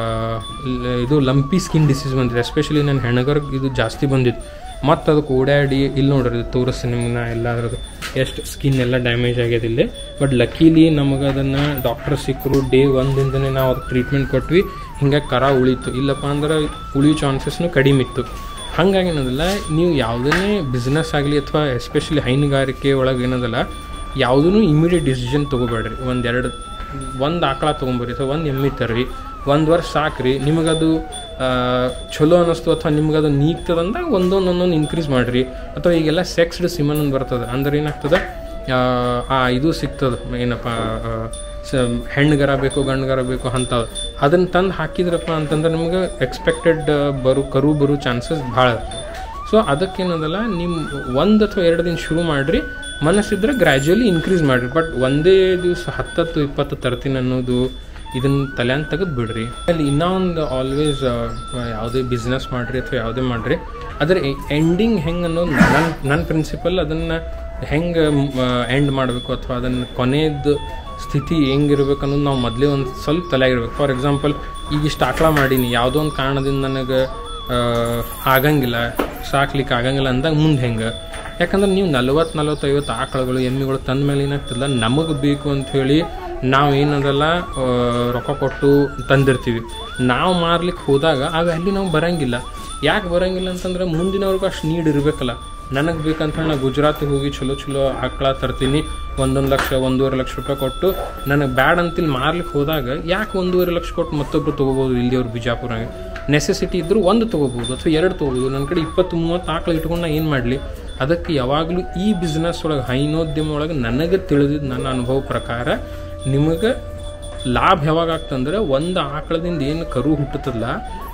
ಲ- ಇದು ಲಂಪಿ ಸ್ಕಿನ್ ಡಿಸೀಸ್ ಬಂದಿದೆ ಎಸ್ಪೆಷಲಿ ನನ್ನ ಹೆಣಗರ್ಗೆ ಇದು ಜಾಸ್ತಿ ಬಂದಿತ್ತು ಮತ್ತು ಅದಕ್ಕೆ ಓಡಾಡಿ ಇಲ್ಲಿ ನೋಡ್ರಿ ಇದು ತೋರಿಸಿ ನಿಮ್ಗೆ ನಾ ಎಲ್ಲಾದ್ರದ್ದು ಎಷ್ಟು ಸ್ಕಿನ್ ಎಲ್ಲ ಡ್ಯಾಮೇಜ್ ಆಗ್ಯದ ಇಲ್ಲಿ ಬಟ್ ಲಕ್ಕೀಲಿ ನಮಗೆ ಅದನ್ನು ಡಾಕ್ಟರ್ ಸಿಕ್ಕರು ಡೇ ಒಂದಿಂದನೇ ನಾವು ಅದಕ್ಕೆ ಟ್ರೀಟ್ಮೆಂಟ್ ಕೊಟ್ವಿ ಹಿಂಗಾಗಿ ಕರ ಉಳಿತು ಇಲ್ಲಪ್ಪ ಅಂದ್ರೆ ಉಳಿಯೋ ಚಾನ್ಸಸ್ನು ಕಡಿಮೆ ಇತ್ತು ಹಂಗಾಗಿ ಏನದಲ್ಲ ನೀವು ಯಾವುದನ್ನೇ ಬಿಸ್ನೆಸ್ ಆಗಲಿ ಅಥವಾ ಎಸ್ಪೆಷಲಿ ಹೈನುಗಾರಿಕೆ ಒಳಗೆ ಏನದಲ್ಲ ಯಾವುದೂ ಇಮಿಡಿಯೇಟ್ ಡಿಸಿಷನ್ ತೊಗೋಬೇಡ್ರಿ ಒಂದೆರಡು ಒಂದು ಆಕಳ ತೊಗೊಂಬರ್ರಿ ಅಥವಾ ಒಂದು ಎಮ್ಮೆ ತರ್ರಿ ಒಂದು ವರ್ಷ ಸಾಕ್ರಿ ನಿಮಗದು ಆ, ಚಲೋ ಅನ್ನಿಸ್ತು ಅಥವಾ ನಿಮ್ಗದು ನೀಗ್ತದಂದಾಗ ಒಂದೊಂದು ಒಂದೊಂದು ಇನ್ಕ್ರೀಸ್ ಮಾಡಿರಿ ಅಥವಾ ಈಗೆಲ್ಲ ಸೆಕ್ಸ್ಡ್ ಸಿಮನ್ ಅಂತ ಬರ್ತದೆ ಅಂದ್ರೆ ಏನಾಗ್ತದೆ ಆ, ಆ ಇದು ಸಿಗ್ತದೆ ಏನಪ್ಪ ಆ, ಸ ಹೆಣ್ಗರ ಬೇಕು ಗಂಡ್ಗರ ಬೇಕು ಅಂಥವು ಅದನ್ನು ತಂದು ಹಾಕಿದ್ರಪ್ಪ ಅಂತಂದ್ರೆ ನಿಮ್ಗೆ ಎಕ್ಸ್ಪೆಕ್ಟೆಡ್ ಬರು ಕರು ಬರೋ ಚಾನ್ಸಸ್ ಭಾಳ ಸೊ ಅದಕ್ಕೇನದಲ್ಲ ನಿಮ್ಮ ಒಂದು ಅಥವಾ ಎರಡು ದಿನ ಶುರು ಮಾಡಿರಿ ಮನಸ್ಸಿದ್ರೆ ಗ್ರ್ಯಾಜುಯಲಿ ಇನ್ಕ್ರೀಸ್ ಮಾಡಿರಿ ಬಟ್ ಒಂದೇ ದಿವಸ ಹತ್ತತ್ತು ಇಪ್ಪತ್ತು ತರ್ತೀನಿ ಅನ್ನೋದು ಇದನ್ನ ತಲೆಯನ್ನು ತೆಗೆದು ಬಿಡ್ರಿ ಅಲ್ಲಿ ಇನ್ನೊಂದು ಆಲ್ವೇಸ್ ಯಾವುದೇ ಬಿಸ್ನೆಸ್ ಮಾಡಿರಿ ಅಥವಾ ಯಾವುದೇ ಮಾಡಿರಿ ಅದರ ಎಂಡಿಂಗ್ ಹೆಂಗೆ ಅನ್ನೋದು ನನ್ನ ನನ್ನ ಪ್ರಿನ್ಸಿಪಲ್ ಅದನ್ನು ಹೆಂಗೆ ಎಂಡ್ ಮಾಡಬೇಕು ಅಥವಾ ಅದನ್ನು ಕೊನೆಯದು ಸ್ಥಿತಿ ಹೆಂಗಿರ್ಬೇಕು ಅನ್ನೋದು ನಾವು ಮೊದಲೇ ಒಂದು ಸ್ವಲ್ಪ ತಲೆಯಾಗಿರ್ಬೇಕು ಫಾರ್ ಎಕ್ಸಾಂಪಲ್ ಈಗ ಇಷ್ಟು ಆಕಳ ಮಾಡೀನಿ ಯಾವುದೋ ಒಂದು ಕಾರಣದಿಂದ ನನಗೆ ಆ, ಆಗಂಗಿಲ್ಲ ಸಾಕ್ಲಿಕ್ಕೆ ಆಗಂಗಿಲ್ಲ ಅಂದಾಗ ಮುಂದೆ ಹೆಂಗೆ ಯಾಕಂದ್ರೆ ನೀವು ನಲ್ವತ್ತು ನಲ್ವತ್ತೈವತ್ತು ಆಕಳುಗಳು ಎಮ್ಮೆಗಳು ತಂದ ಮೇಲೆ ಏನಾಗ್ತದಲ್ಲ ನಮಗೆ ಬೇಕು ಅಂತ ಹೇಳಿ ನಾವು ಏನದಲ್ಲ ಆ, ರೊಕ್ಕ ಕೊಟ್ಟು ತಂದಿರ್ತೀವಿ ನಾವು ಮಾರ್ಲಿಕ್ಕೆ ಹೋದಾಗ ಆ ವ್ಯಾಲ್ಯೂ ನಾವು ಬರಂಗಿಲ್ಲ ಯಾಕೆ ಬರಂಗಿಲ್ಲ ಅಂತಂದ್ರೆ ಮುಂದಿನವ್ರಿಗೂ ಅಷ್ಟು ನೀಡ್ ಇರಬೇಕಲ್ಲ ನನಗೆ ಬೇಕಂತ ಹೇಳಿ ನಾ ಗುಜರಾತಿಗೆ ಹೋಗಿ ಚಲೋ ಚಲೋ ಆಕಳ ತರ್ತೀನಿ ಒಂದೊಂದು ಲಕ್ಷ ಒಂದೂವರೆ ಲಕ್ಷ ರೂಪಾಯಿ ಕೊಟ್ಟು ನನಗೆ ಬ್ಯಾಡ್ ಅಂತಿಲ್ಲಿ ಮಾರ್ಲಿಕ್ಕೆ ಹೋದಾಗ ಯಾಕೆ ಒಂದೂವರೆ ಲಕ್ಷ ಕೊಟ್ಟು ಮತ್ತೊಬ್ರು ತೊಗೋಬೋದು ಇಲ್ಲಿಯವ್ರು ಬಿಜಾಪುರಾಗ ನೆಸೆಸಿಟಿ ಇದ್ದರೂ ಒಂದು ತೊಗೋಬೋದು ಅಥವಾ ಎರಡು ತೊಗೋಬೋದು ನನ್ನ ಕಡೆ ಇಪ್ಪತ್ತು ಮೂವತ್ತು ಆಕಳ ಇಟ್ಕೊಂಡು ನಾ ಏನು ಮಾಡಲಿ ಅದಕ್ಕೆ ಯಾವಾಗಲೂ ಈ ಬಿಸ್ನೆಸ್ ಒಳಗೆ ಹೈನೋದ್ಯಮ ಒಳಗೆ ನನಗೆ ತಿಳಿದಿದ್ದು ನನ್ನ ಅನುಭವ ಪ್ರಕಾರ ನಿಮಗೆ ಲಾಭ ಯಾವಾಗ ಆಗ್ತಂದ್ರೆ ಒಂದು ಆಕಳದಿಂದ ಏನು ಕರು ಹುಟ್ಟುತ್ತಲ್ಲ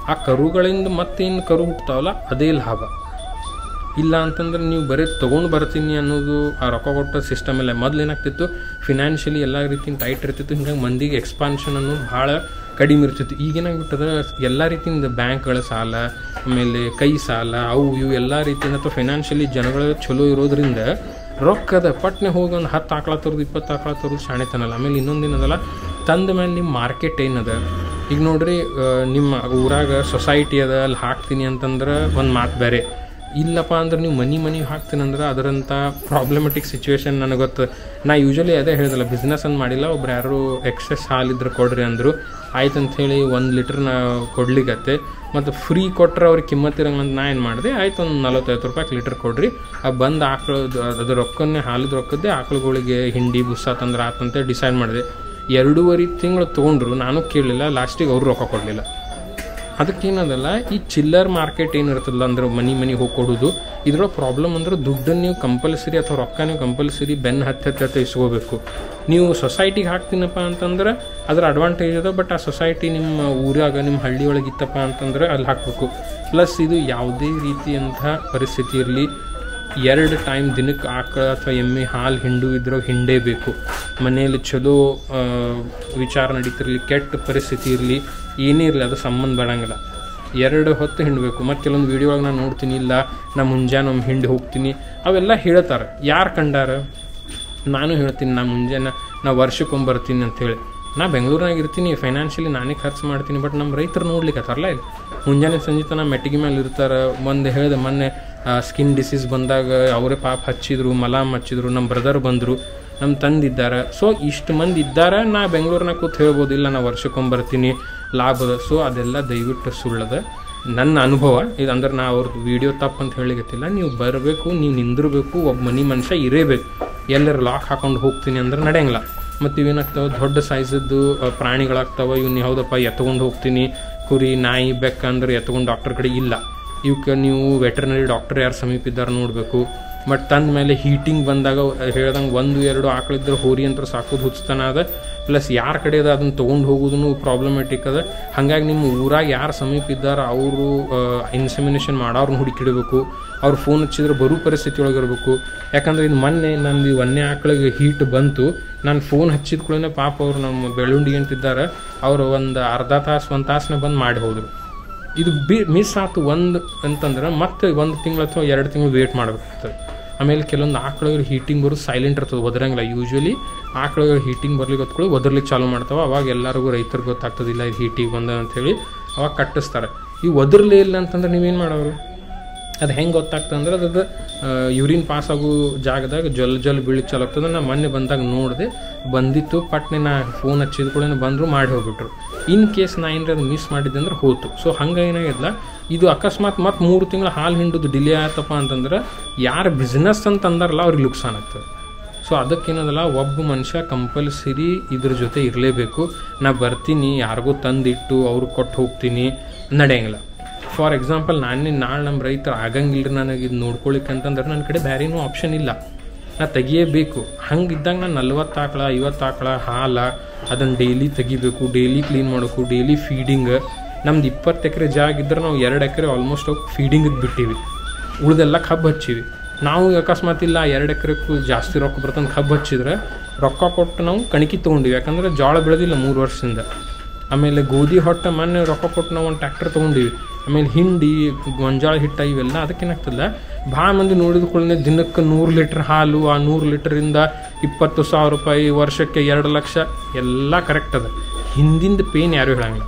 ಆ ಕರುಗಳಿಂದ ಮತ್ತೇನು ಕರು ಹುಟ್ತಾವಲ್ಲ ಅದೇ ಲಾಭ ಇಲ್ಲ ಅಂತಂದ್ರೆ ನೀವು ಬರೀ ತೊಗೊಂಡು ಬರ್ತೀನಿ ಅನ್ನೋದು ಆ ರೊಕ್ಕ ಕೊಟ್ಟ ಸಿಸ್ಟಮ್ ಇಲ್ಲ ಮೊದ್ಲು ಏನಾಗ್ತಿತ್ತು ಫಿನಾನ್ಷಿಯಲಿ ಎಲ್ಲ ರೀತಿಯಿಂದ ಟೈಟ್ ಇರ್ತಿತ್ತು ಹಿಂಗಾಗಿ ಮಂದಿಗೆ ಎಕ್ಸ್ಪಾನ್ಷನ್ ಅನ್ನೋದು ಭಾಳ ಕಡಿಮೆ ಇರ್ತಿತ್ತು ಈಗೇನಾಗ್ಬಿಟ್ಟದ ಎಲ್ಲ ರೀತಿಯಿಂದ ಬ್ಯಾಂಕ್ಗಳ ಸಾಲ ಆಮೇಲೆ ಕೈ ಸಾಲ ಅವು ಇವು ಎಲ್ಲ ರೀತಿಯಿಂದ ಅಥವಾ ಫಿನಾನ್ಷಿಯಲಿ ಜನಗಳು ಚಲೋ ಇರೋದ್ರಿಂದ ರೊಕ್ಕದ ಪಟ್ನೆ ಹೋಗಿ ಒಂದು ಹತ್ತು ಆಕಳ ತರೋದು ಇಪ್ಪತ್ತು ಆಕಳ ತರೋದು ಶಾಣೆತನಲ್ಲ ಆಮೇಲೆ ಇನ್ನೊಂದೇನದಲ್ಲ ತಂದ ಮೇಲೆ ನಿಮ್ಮ ಮಾರ್ಕೆಟ್ ಏನದ ಈಗ ನೋಡ್ರಿ ಆ, ನಿಮ್ಮ ಊರಾಗ ಸೊಸೈಟಿ ಅದ ಅಲ್ಲಿ ಹಾಕ್ತೀನಿ ಅಂತಂದ್ರೆ ಒಂದು ಮಾತು ಬೇರೆ ಇಲ್ಲಪ್ಪ ಅಂದ್ರೆ ನೀವು ಮನಿ ಮನಿ ಹಾಕ್ತೀನಿ ಅಂದ್ರೆ ಅದರಂಥ ಪ್ರಾಬ್ಲಮೆಟಿಕ್ ಸಿಚುವೇಶನ್ ನನಗೆ ಗೊತ್ತು ನಾ ಯೂಶಲಿ ಅದೇ ಹೇಳಿದಲ್ಲ ಬಿಸ್ನೆಸ್ ಅಂತ ಮಾಡಿಲ್ಲ ಒಬ್ರು ಯಾರು ಎಕ್ಸೆಸ್ ಹಾಲಿದ್ರೆ ಕೊಡ್ರಿ ಅಂದರು ಆಯ್ತು ಅಂತ ಹೇಳಿ ಒಂದು ಲೀಟ್ರ್ ನಾ ಕೊಡ್ಲಿಕ್ಕತ್ತೆ ಮತ್ತು ಫ್ರೀ ಕೊಟ್ರೆ ಅವ್ರಿಗೆ ಕಿಮ್ಮತ್ ಇರಂಗಿಲ್ಲ ನಾ ಏನು ಮಾಡಿದೆ ಆಯ್ತು ಒಂದು ನಲವತ್ತೈವತ್ತು ರೂಪಾಯಿ ಲೀಟ್ರ್ ಕೊಡ್ರಿ ಆ ಬಂದು ಆಕಳು ಅದ್ರ ರೊಕ್ಕನ್ನೇ ಹಾಲಿದ ರೊಕ್ಕದ್ದೇ ಆಕಳುಗಳಿಗೆ ಹಿಂಡಿ ಬುಸ್ಸ ತಂದ್ರೆ ಆತಂತ ಡಿಸೈಡ್ ಮಾಡಿದೆ ಎರಡೂವರೆ ತಿಂಗಳು ತೊಗೊಂಡ್ರು ನಾನು ಕೇಳಲಿಲ್ಲ ಲಾಸ್ಟಿಗೆ ಅವರು ರೊಕ್ಕ ಕೊಡಲಿಲ್ಲ ಅದಕ್ಕೇನದಲ್ಲ ಈ ಚಿಲ್ಲರ್ ಮಾರ್ಕೆಟ್ ಏನಿರ್ತದಲ್ಲ ಅಂದ್ರೆ ಮನಿ ಮನಿ ಹೋಗಿ ಕೊಡೋದು ಇದ್ರೊಳಗೆ ಪ್ರಾಬ್ಲಮ್ ಅಂದ್ರೆ ದುಡ್ಡನ್ನು ನೀವು ಕಂಪಲ್ಸರಿ ಅಥವಾ ರೊಕ್ಕ ನೀವು ಕಂಪಲ್ಸರಿ ಬೆನ್ನು ಹತ್ತಿ ಹತ್ತಿ ಹತ್ತಿ ಇಸ್ಕೋಬೇಕು ನೀವು ಸೊಸೈಟಿಗೆ ಹಾಕ್ತೀನಪ್ಪ ಅಂತಂದ್ರೆ ಅದ್ರ ಅಡ್ವಾಂಟೇಜ್ ಅದ ಬಟ್ ಆ ಸೊಸೈಟಿ ನಿಮ್ಮ ಊರಾಗ ನಿಮ್ಮ ಹಳ್ಳಿ ಒಳಗೆ ಇತ್ತಪ್ಪ ಅಂತಂದ್ರೆ ಅಲ್ಲಿ ಹಾಕಬೇಕು ಪ್ಲಸ್ ಇದು ಯಾವುದೇ ರೀತಿಯಂಥ ಪರಿಸ್ಥಿತಿ ಇರಲಿ ಎರಡು ಟೈಮ್ ದಿನಕ್ಕೆ ಆಕಳ ಅಥವಾ ಎಮ್ಮೆ ಹಾಲು ಹಿಂಡು ಇದ್ರಾಗ ಹಿಂಡೇಬೇಕು ಮನೆಯಲ್ಲಿ ಚಲೋ ಆ, ವಿಚಾರ ನಡೀತಿರಲಿ ಕೆಟ್ಟ ಪರಿಸ್ಥಿತಿ ಇರಲಿ ಏನೇ ಇರಲಿ ಅದು ಸಂಬಂಧ ಬೇಡಂಗಿಲ್ಲ ಎರಡು ಹೊತ್ತು ಹಿಂಡಬೇಕು ಮತ್ತು ಕೆಲವೊಂದು ವೀಡಿಯೋ ಒಳಗೆ ನಾನು ನೋಡ್ತೀನಿ ಇಲ್ಲ ನಾ ಮುಂಜಾನೆ ಒಮ್ಮೆ ಹಿಂಡಿ ಹೋಗ್ತೀನಿ ಅವೆಲ್ಲ ಹೇಳ್ತಾರೆ ಯಾರು ಕಂಡಾರ ನಾನು ಹೇಳ್ತೀನಿ ನಾ ಮುಂಜಾನೆ ನಾ ವರ್ಷಕ್ಕೊಮ್ಮೆ ಬರ್ತೀನಿ ಅಂತೇಳಿ ನಾ ಬೆಂಗಳೂರಿನಾಗ ಇರ್ತೀನಿ ಫೈನಾನ್ಷಿಯಲಿ ನಾನೇ ಖರ್ಚು ಮಾಡ್ತೀನಿ ಬಟ್ ನಮ್ಮ ರೈತರು ನೋಡ್ಲಿಕ್ಕೆ ಇಲ್ಲ ಮುಂಜಾನೆ ಸಂಜೆ ತನ ಮೆಟ್ಟಿಗೆ ಮೇಲೆ ಇರ್ತಾರೆ ಒಂದು ಹೇಳಿದೆ ಮೊನ್ನೆ ಸ್ಕಿನ್ ಡಿಸೀಸ್ ಬಂದಾಗ ಅವರೇ ಪಾಪ ಹಚ್ಚಿದ್ರು ಮಲಾಮ್ ಹಚ್ಚಿದ್ರು ನಮ್ಮ ಬ್ರದರ್ ಬಂದರು ನಮ್ಮ ತಂದಿದ್ದಾರೆ ಸೊ ಇಷ್ಟು ಮಂದಿ ಇದ್ದಾರೆ ನಾ ಬೆಂಗಳೂರಿನಾಗ ಕೂತ್ ಹೇಳ್ಬೋದು ಇಲ್ಲ ನಾ ವರ್ಷಕ್ಕೊಮ್ಮೆ ಬರ್ತೀನಿ ಲಾಭದ ಸೊ ಅದೆಲ್ಲ ದಯವಿಟ್ಟು ಸುಳ್ಳದ ನನ್ನ ಅನುಭವ ಇದು ಅಂದ್ರೆ ನಾ ಅವ್ರದ್ದು ವಿಡಿಯೋ ತಪ್ಪು ಅಂತ ಹೇಳಿಗತ್ತಿಲ್ಲ ನೀವು ಬರಬೇಕು ನೀವು ನಿಂದಿರಬೇಕು ಒಬ್ಬ ಮನಿ ಮನುಷ್ಯ ಇರೇಬೇಕು ಎಲ್ಲರೂ ಲಾಕ್ ಹಾಕೊಂಡು ಹೋಗ್ತೀನಿ ಅಂದ್ರೆ ನಡೆಯಂಗಿಲ್ಲ ಮತ್ತು ಇವೇನಾಗ್ತಾವೆ ದೊಡ್ಡ ಸೈಜದ್ದು ಪ್ರಾಣಿಗಳಾಗ್ತಾವೆ ಇವ್ನ ಯಾವುದಪ್ಪ ಎತ್ಕೊಂಡು ಹೋಗ್ತೀನಿ ಕುರಿ ನಾಯಿ ಬೆಕ್ಕ ಅಂದ್ರೆ ಎತ್ಕೊಂಡು ಡಾಕ್ಟರ್ ಕಡೆ ಇಲ್ಲ ಇವಕ್ಕೆ ನೀವು ವೆಟರ್ನರಿ ಡಾಕ್ಟರ್ ಯಾರು ಸಮೀಪ ಇದ್ದಾರೆ ನೋಡಬೇಕು ಬಟ್ ತಂದ ಮೇಲೆ ಹೀಟಿಂಗ್ ಬಂದಾಗ ಹೇಳ್ದಂಗೆ ಒಂದು ಎರಡು ಆಕಳಿದ್ರೆ ಹೋರಿ ಅಂತ ಸಾಕೋದು ಹುಚ್ಚತನ ಅದ ಪ್ಲಸ್ ಯಾರ ಕಡೆ ಅದ ಅದನ್ನ ತೊಗೊಂಡು ಹೋಗೋದು ಪ್ರಾಬ್ಲಮೆಟಿಕ್ ಅದ ಹಾಗಾಗಿ ನಿಮ್ಮ ಊರಾಗ ಯಾರು ಸಮೀಪ ಇದ್ದಾರೆ ಅವರು ಇನ್ಸಮಿನೇಷನ್ ಮಾಡೋರ್ನ ಹುಡುಕಿಡಬೇಕು ಅವ್ರು ಫೋನ್ ಹಚ್ಚಿದ್ರೆ ಬರೋ ಪರಿಸ್ಥಿತಿ ಒಳಗೆ ಇರಬೇಕು ಯಾಕಂದ್ರೆ ಇದು ಮೊನ್ನೆ ನಂದು ಒಂದೇ ಆಕಳಿಗೆ ಹೀಟ್ ಬಂತು ನಾನು ಫೋನ್ ಹಚ್ಚಿದ ಕೂಡಲೇ ಪಾಪ ಅವ್ರು ನಮ್ಮ ಬೆಳ್ಳುಂಡಿ ಅಂತಿದ್ದಾರೆ ಅವರು ಒಂದು ಅರ್ಧ ತಾಸು ಒಂದು ತಾಸನ್ನ ಬಂದು ಮಾಡಿ ಹೋದ್ರು ಇದು ಬಿ ಮಿಸ್ ಆಯ್ತು ಒಂದು ಅಂತಂದ್ರೆ ಮತ್ತೆ ಒಂದು ತಿಂಗಳು ಅಥವಾ ಎರಡು ತಿಂಗಳು ವೇಟ್ ಮಾಡಬೇಕಾಗ್ತದೆ ಆಮೇಲೆ ಕೆಲವೊಂದು ಆಕಳುಗಳು ಹೀಟಿಂಗ್ ಬರೋದು ಸೈಲೆಂಟ್ ಇರ್ತದೆ ಒದರಂಗಿಲ್ಲ ಯೂಶ್ವಲಿ ಆಕಳುಗಳು ಹೀಟಿಂಗ್ ಬರ್ಲಿಕ್ಕೆ ಹೊತ್ಕೊಳ್ಳಿ ಒದರ್ಲಿಕ್ಕೆ ಚಾಲು ಮಾಡ್ತಾವೆ ಅವಾಗ ಎಲ್ಲರಿಗೂ ರೈತರಿಗೆ ಗೊತ್ತಾಗ್ತದಿಲ್ಲ ಇದು ಹೀಟಿಗೆ ಬಂದ ಅಂತೇಳಿ ಅವಾಗ ಕಟ್ಟಿಸ್ತಾರೆ ಈ ಒದರ್ಲೇ ಇಲ್ಲ ಅಂತಂದ್ರೆ ನೀವೇನು ಮಾಡೋರು ಅದು ಹೆಂಗೆ ಗೊತ್ತಾಗ್ತದೆ ಅಂದ್ರೆ ಅದು ಯೂರಿನ್ ಪಾಸ್ ಆಗೋ ಜಾಗದಾಗ ಜಲ್ ಜಲ್ ಬೀಳಕ್ಕೆ ಚಾಲು ಆಗ್ತದೆ ನಾ ಮೊನ್ನೆ ಬಂದಾಗ ನೋಡಿದೆ ಬಂದಿತ್ತು ಪಟ್ನೆ ನಾ ಫೋನ್ ಹಚ್ಚಿದ ಕೂಡ ಬಂದರು ಮಾಡಿ ಹೋಗ್ಬಿಟ್ರು ಇನ್ ಕೇಸ್ ನಾ ಏನಾರ ಅದು ಮಿಸ್ ಮಾಡಿದ್ದೆ ಅಂದ್ರೆ ಹೋತು ಸೊ ಹಂಗೆ ಏನಾಗಿಲ್ಲ ಇದು ಅಕಸ್ಮಾತ್ ಮತ್ತೆ ಮೂರು ತಿಂಗಳು ಹಾಲು ಹಿಂಡುದು ಡಿಲೇ ಆಯ್ತಪ್ಪ ಅಂತಂದ್ರೆ ಯಾರು ಬಿಸ್ನೆಸ್ ಅಂತ ಅಂದಾರಲ್ಲ ಅವ್ರಿಗೆ ಲುಕ್ಸಾನ್ ಆಗ್ತದೆ ಸೊ ಅದಕ್ಕೇನದಲ್ಲ ಒಬ್ಬ ಮನುಷ್ಯ ಕಂಪಲ್ಸರಿ ಇದ್ರ ಜೊತೆ ಇರಲೇಬೇಕು ನಾ ಬರ್ತೀನಿ ಯಾರಿಗೂ ತಂದಿಟ್ಟು ಅವ್ರಿಗೆ ಕೊಟ್ಟು ಹೋಗ್ತೀನಿ ನಡೆಯಂಗಿಲ್ಲ ಫಾರ್ ಎಕ್ಸಾಂಪಲ್ ನಾನೇ ನಾಳೆ ನಮ್ಮ ರೈತರು ಆಗಂಗಿಲ್ಲ ನನಗೆ ಇದು ನೋಡ್ಕೊಳಿಕ್ಕೆ ಅಂತಂದ್ರೆ ನನ್ನ ಕಡೆ ಬೇರೆನೂ ಆಪ್ಷನ್ ಇಲ್ಲ ನಾ ತೆಗಿಯೇಬೇಕು ಹಂಗಿದ್ದಾಗ ನಾನು ನಲ್ವತ್ತು ಆಕಳ ಐವತ್ತು ಆಕಳ ಹಾಲ ಅದನ್ನು ಡೈಲಿ ತೆಗಿಬೇಕು ಡೈಲಿ ಕ್ಲೀನ್ ಮಾಡಬೇಕು ಡೈಲಿ ಫೀಡಿಂಗ್ ನಮ್ದು ಇಪ್ಪತ್ತು ಎಕರೆ ಜಾಗ ಇದ್ರೆ ನಾವು ಎರಡು ಎಕರೆ ಆಲ್ಮೋಸ್ಟ್ ಹೋಗಿ ಫೀಡಿಂಗಿಗೆ ಬಿಟ್ಟಿವಿ ಉಳ್ದೆಲ್ಲ ಕಬ್ಬು ಹಚ್ಚಿವಿ ನಾವು ಅಕಸ್ಮಾತ್ ಇಲ್ಲ ಎರಡು ಎಕರೆಕ್ಕೂ ಜಾಸ್ತಿ ರೊಕ್ಕ ಬರ್ತಂದು ಕಬ್ಬು ಹಚ್ಚಿದ್ರೆ ರೊಕ್ಕ ಕೊಟ್ಟು ನಾವು ಕಣಿಕಿ ತೊಗೊಂಡಿವಿ ಯಾಕಂದ್ರೆ ಜೋಳ ಬೆಳೆದಿಲ್ಲ ಮೂರು ವರ್ಷದಿಂದ ಆಮೇಲೆ ಗೋಧಿ ಹೊಟ್ಟೆ ಮೊನ್ನೆ ರೊಕ್ಕ ಕೊಟ್ಟು ನಾವು ಒಂದು ಟ್ರ್ಯಾಕ್ಟರ್ ತೊಗೊಂಡಿವಿ ಆಮೇಲೆ ಹಿಂಡಿ ಗೊಂಜಾಳ ಹಿಟ್ಟ ಇವೆಲ್ಲ ಅದಕ್ಕೇನಾಗ್ತಲ್ಲ ಭಾಳ ಮಂದಿ ನೋಡಿದ ಕೂಡಲೇ ದಿನಕ್ಕೆ ನೂರು ಲೀಟ್ರ್ ಹಾಲು ಆ ನೂರು ಲೀಟ್ರಿಂದ ಇಪ್ಪತ್ತು ಸಾವಿರ ರೂಪಾಯಿ ವರ್ಷಕ್ಕೆ ಎರಡು ಲಕ್ಷ ಎಲ್ಲ ಕರೆಕ್ಟ್ ಅದ ಹಿಂದಿಂದ ಪೇನ್ ಯಾರೂ ಹೇಳಂಗಿಲ್ಲ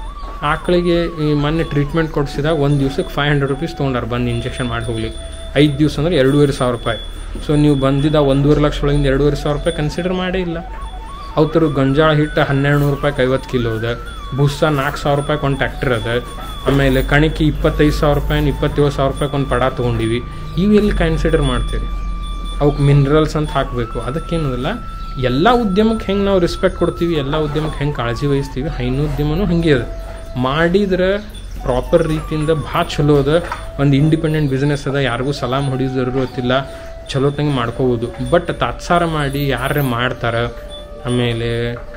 ಆಕಳಿಗೆ ಈ ಮೊನ್ನೆ ಟ್ರೀಟ್ಮೆಂಟ್ ಕೊಡಿಸಿದಾಗ ಒಂದು ದಿವ್ಸಕ್ಕೆ ಫೈವ್ ಹಂಡ್ರೆಡ್ ರುಪೀಸ್ ತೊಗೊಂಡಾರ ಬಂದು ಇಂಜೆಕ್ಷನ್ ಮಾಡಿ ಹೋಗ್ಲಿಕ್ಕೆ ಐದು ದಿವಸ ಅಂದ್ರೆ ಎರಡೂವರೆ ಸಾವಿರ ರೂಪಾಯಿ ಸೊ ನೀವು ಬಂದಿದ್ದ ಒಂದೂವರೆ ಲಕ್ಷ ಒಳಗಿಂದ ಎರಡೂವರೆ ಸಾವಿರ ರೂಪಾಯಿ ಕನ್ಸಿಡರ್ ಮಾಡೇ ಇಲ್ಲ ಅವ್ತರ ಗೊಂಜಾಳ ಹಿಟ್ಟು ಹನ್ನೆರಡು ನೂರು ರೂಪಾಯಿಗೆ ಐವತ್ತು ಕಿಲೋ ಅದ ಬುಸ್ಸ ನಾಲ್ಕು ಸಾವಿರ ರೂಪಾಯಿಗೆ ಒಂದು ಟ್ಯಾಕ್ಟರ್ ಅದ ಆಮೇಲೆ ಕಣಿಕಿ ಇಪ್ಪತ್ತೈದು ಸಾವಿರ ರೂಪಾಯಿ ಇಪ್ಪತ್ತೇಳು ಸಾವಿರ ರೂಪಾಯಿಗೆ ಒಂದು ಪಡ ತೊಗೊಂಡಿವಿ ಇವು ಎಲ್ಲಿ ಕನ್ಸಿಡರ್ ಮಾಡ್ತೀರಿ ಅವಕ್ಕೆ ಮಿನರಲ್ಸ್ ಅಂತ ಹಾಕಬೇಕು ಅದಕ್ಕೇನದಲ್ಲ ಎಲ್ಲ ಉದ್ಯಮಕ್ಕೆ ಹೆಂಗೆ ನಾವು ರೆಸ್ಪೆಕ್ಟ್ ಕೊಡ್ತೀವಿ ಎಲ್ಲ ಉದ್ಯಮಕ್ಕೆ ಹೆಂಗೆ ಕಾಳಜಿ ವಹಿಸ್ತೀವಿ ಹೈನುದ್ಯಮನೂ ಹಂಗೆ ಅದ ಮಾಡಿದ್ರೆ ಪ್ರಾಪರ್ ರೀತಿಯಿಂದ ಭಾಳ ಚಲೋ ಅದ ಒಂದು ಇಂಡಿಪೆಂಡೆಂಟ್ ಬಿಸ್ನೆಸ್ ಅದ ಯಾರಿಗೂ ಸಲಾಮ್ ಹೊಡಿಯೋದು ಜರೂರತ್ತಿಲ್ಲ ಚಲೋ ತಂಗೆ ಮಾಡ್ಕೋಬೋದು ಬಟ್ ತಾತ್ಸಾರ ಮಾಡಿ ಯಾರೇ ಮಾಡ್ತಾರೆ ಆಮೇಲೆ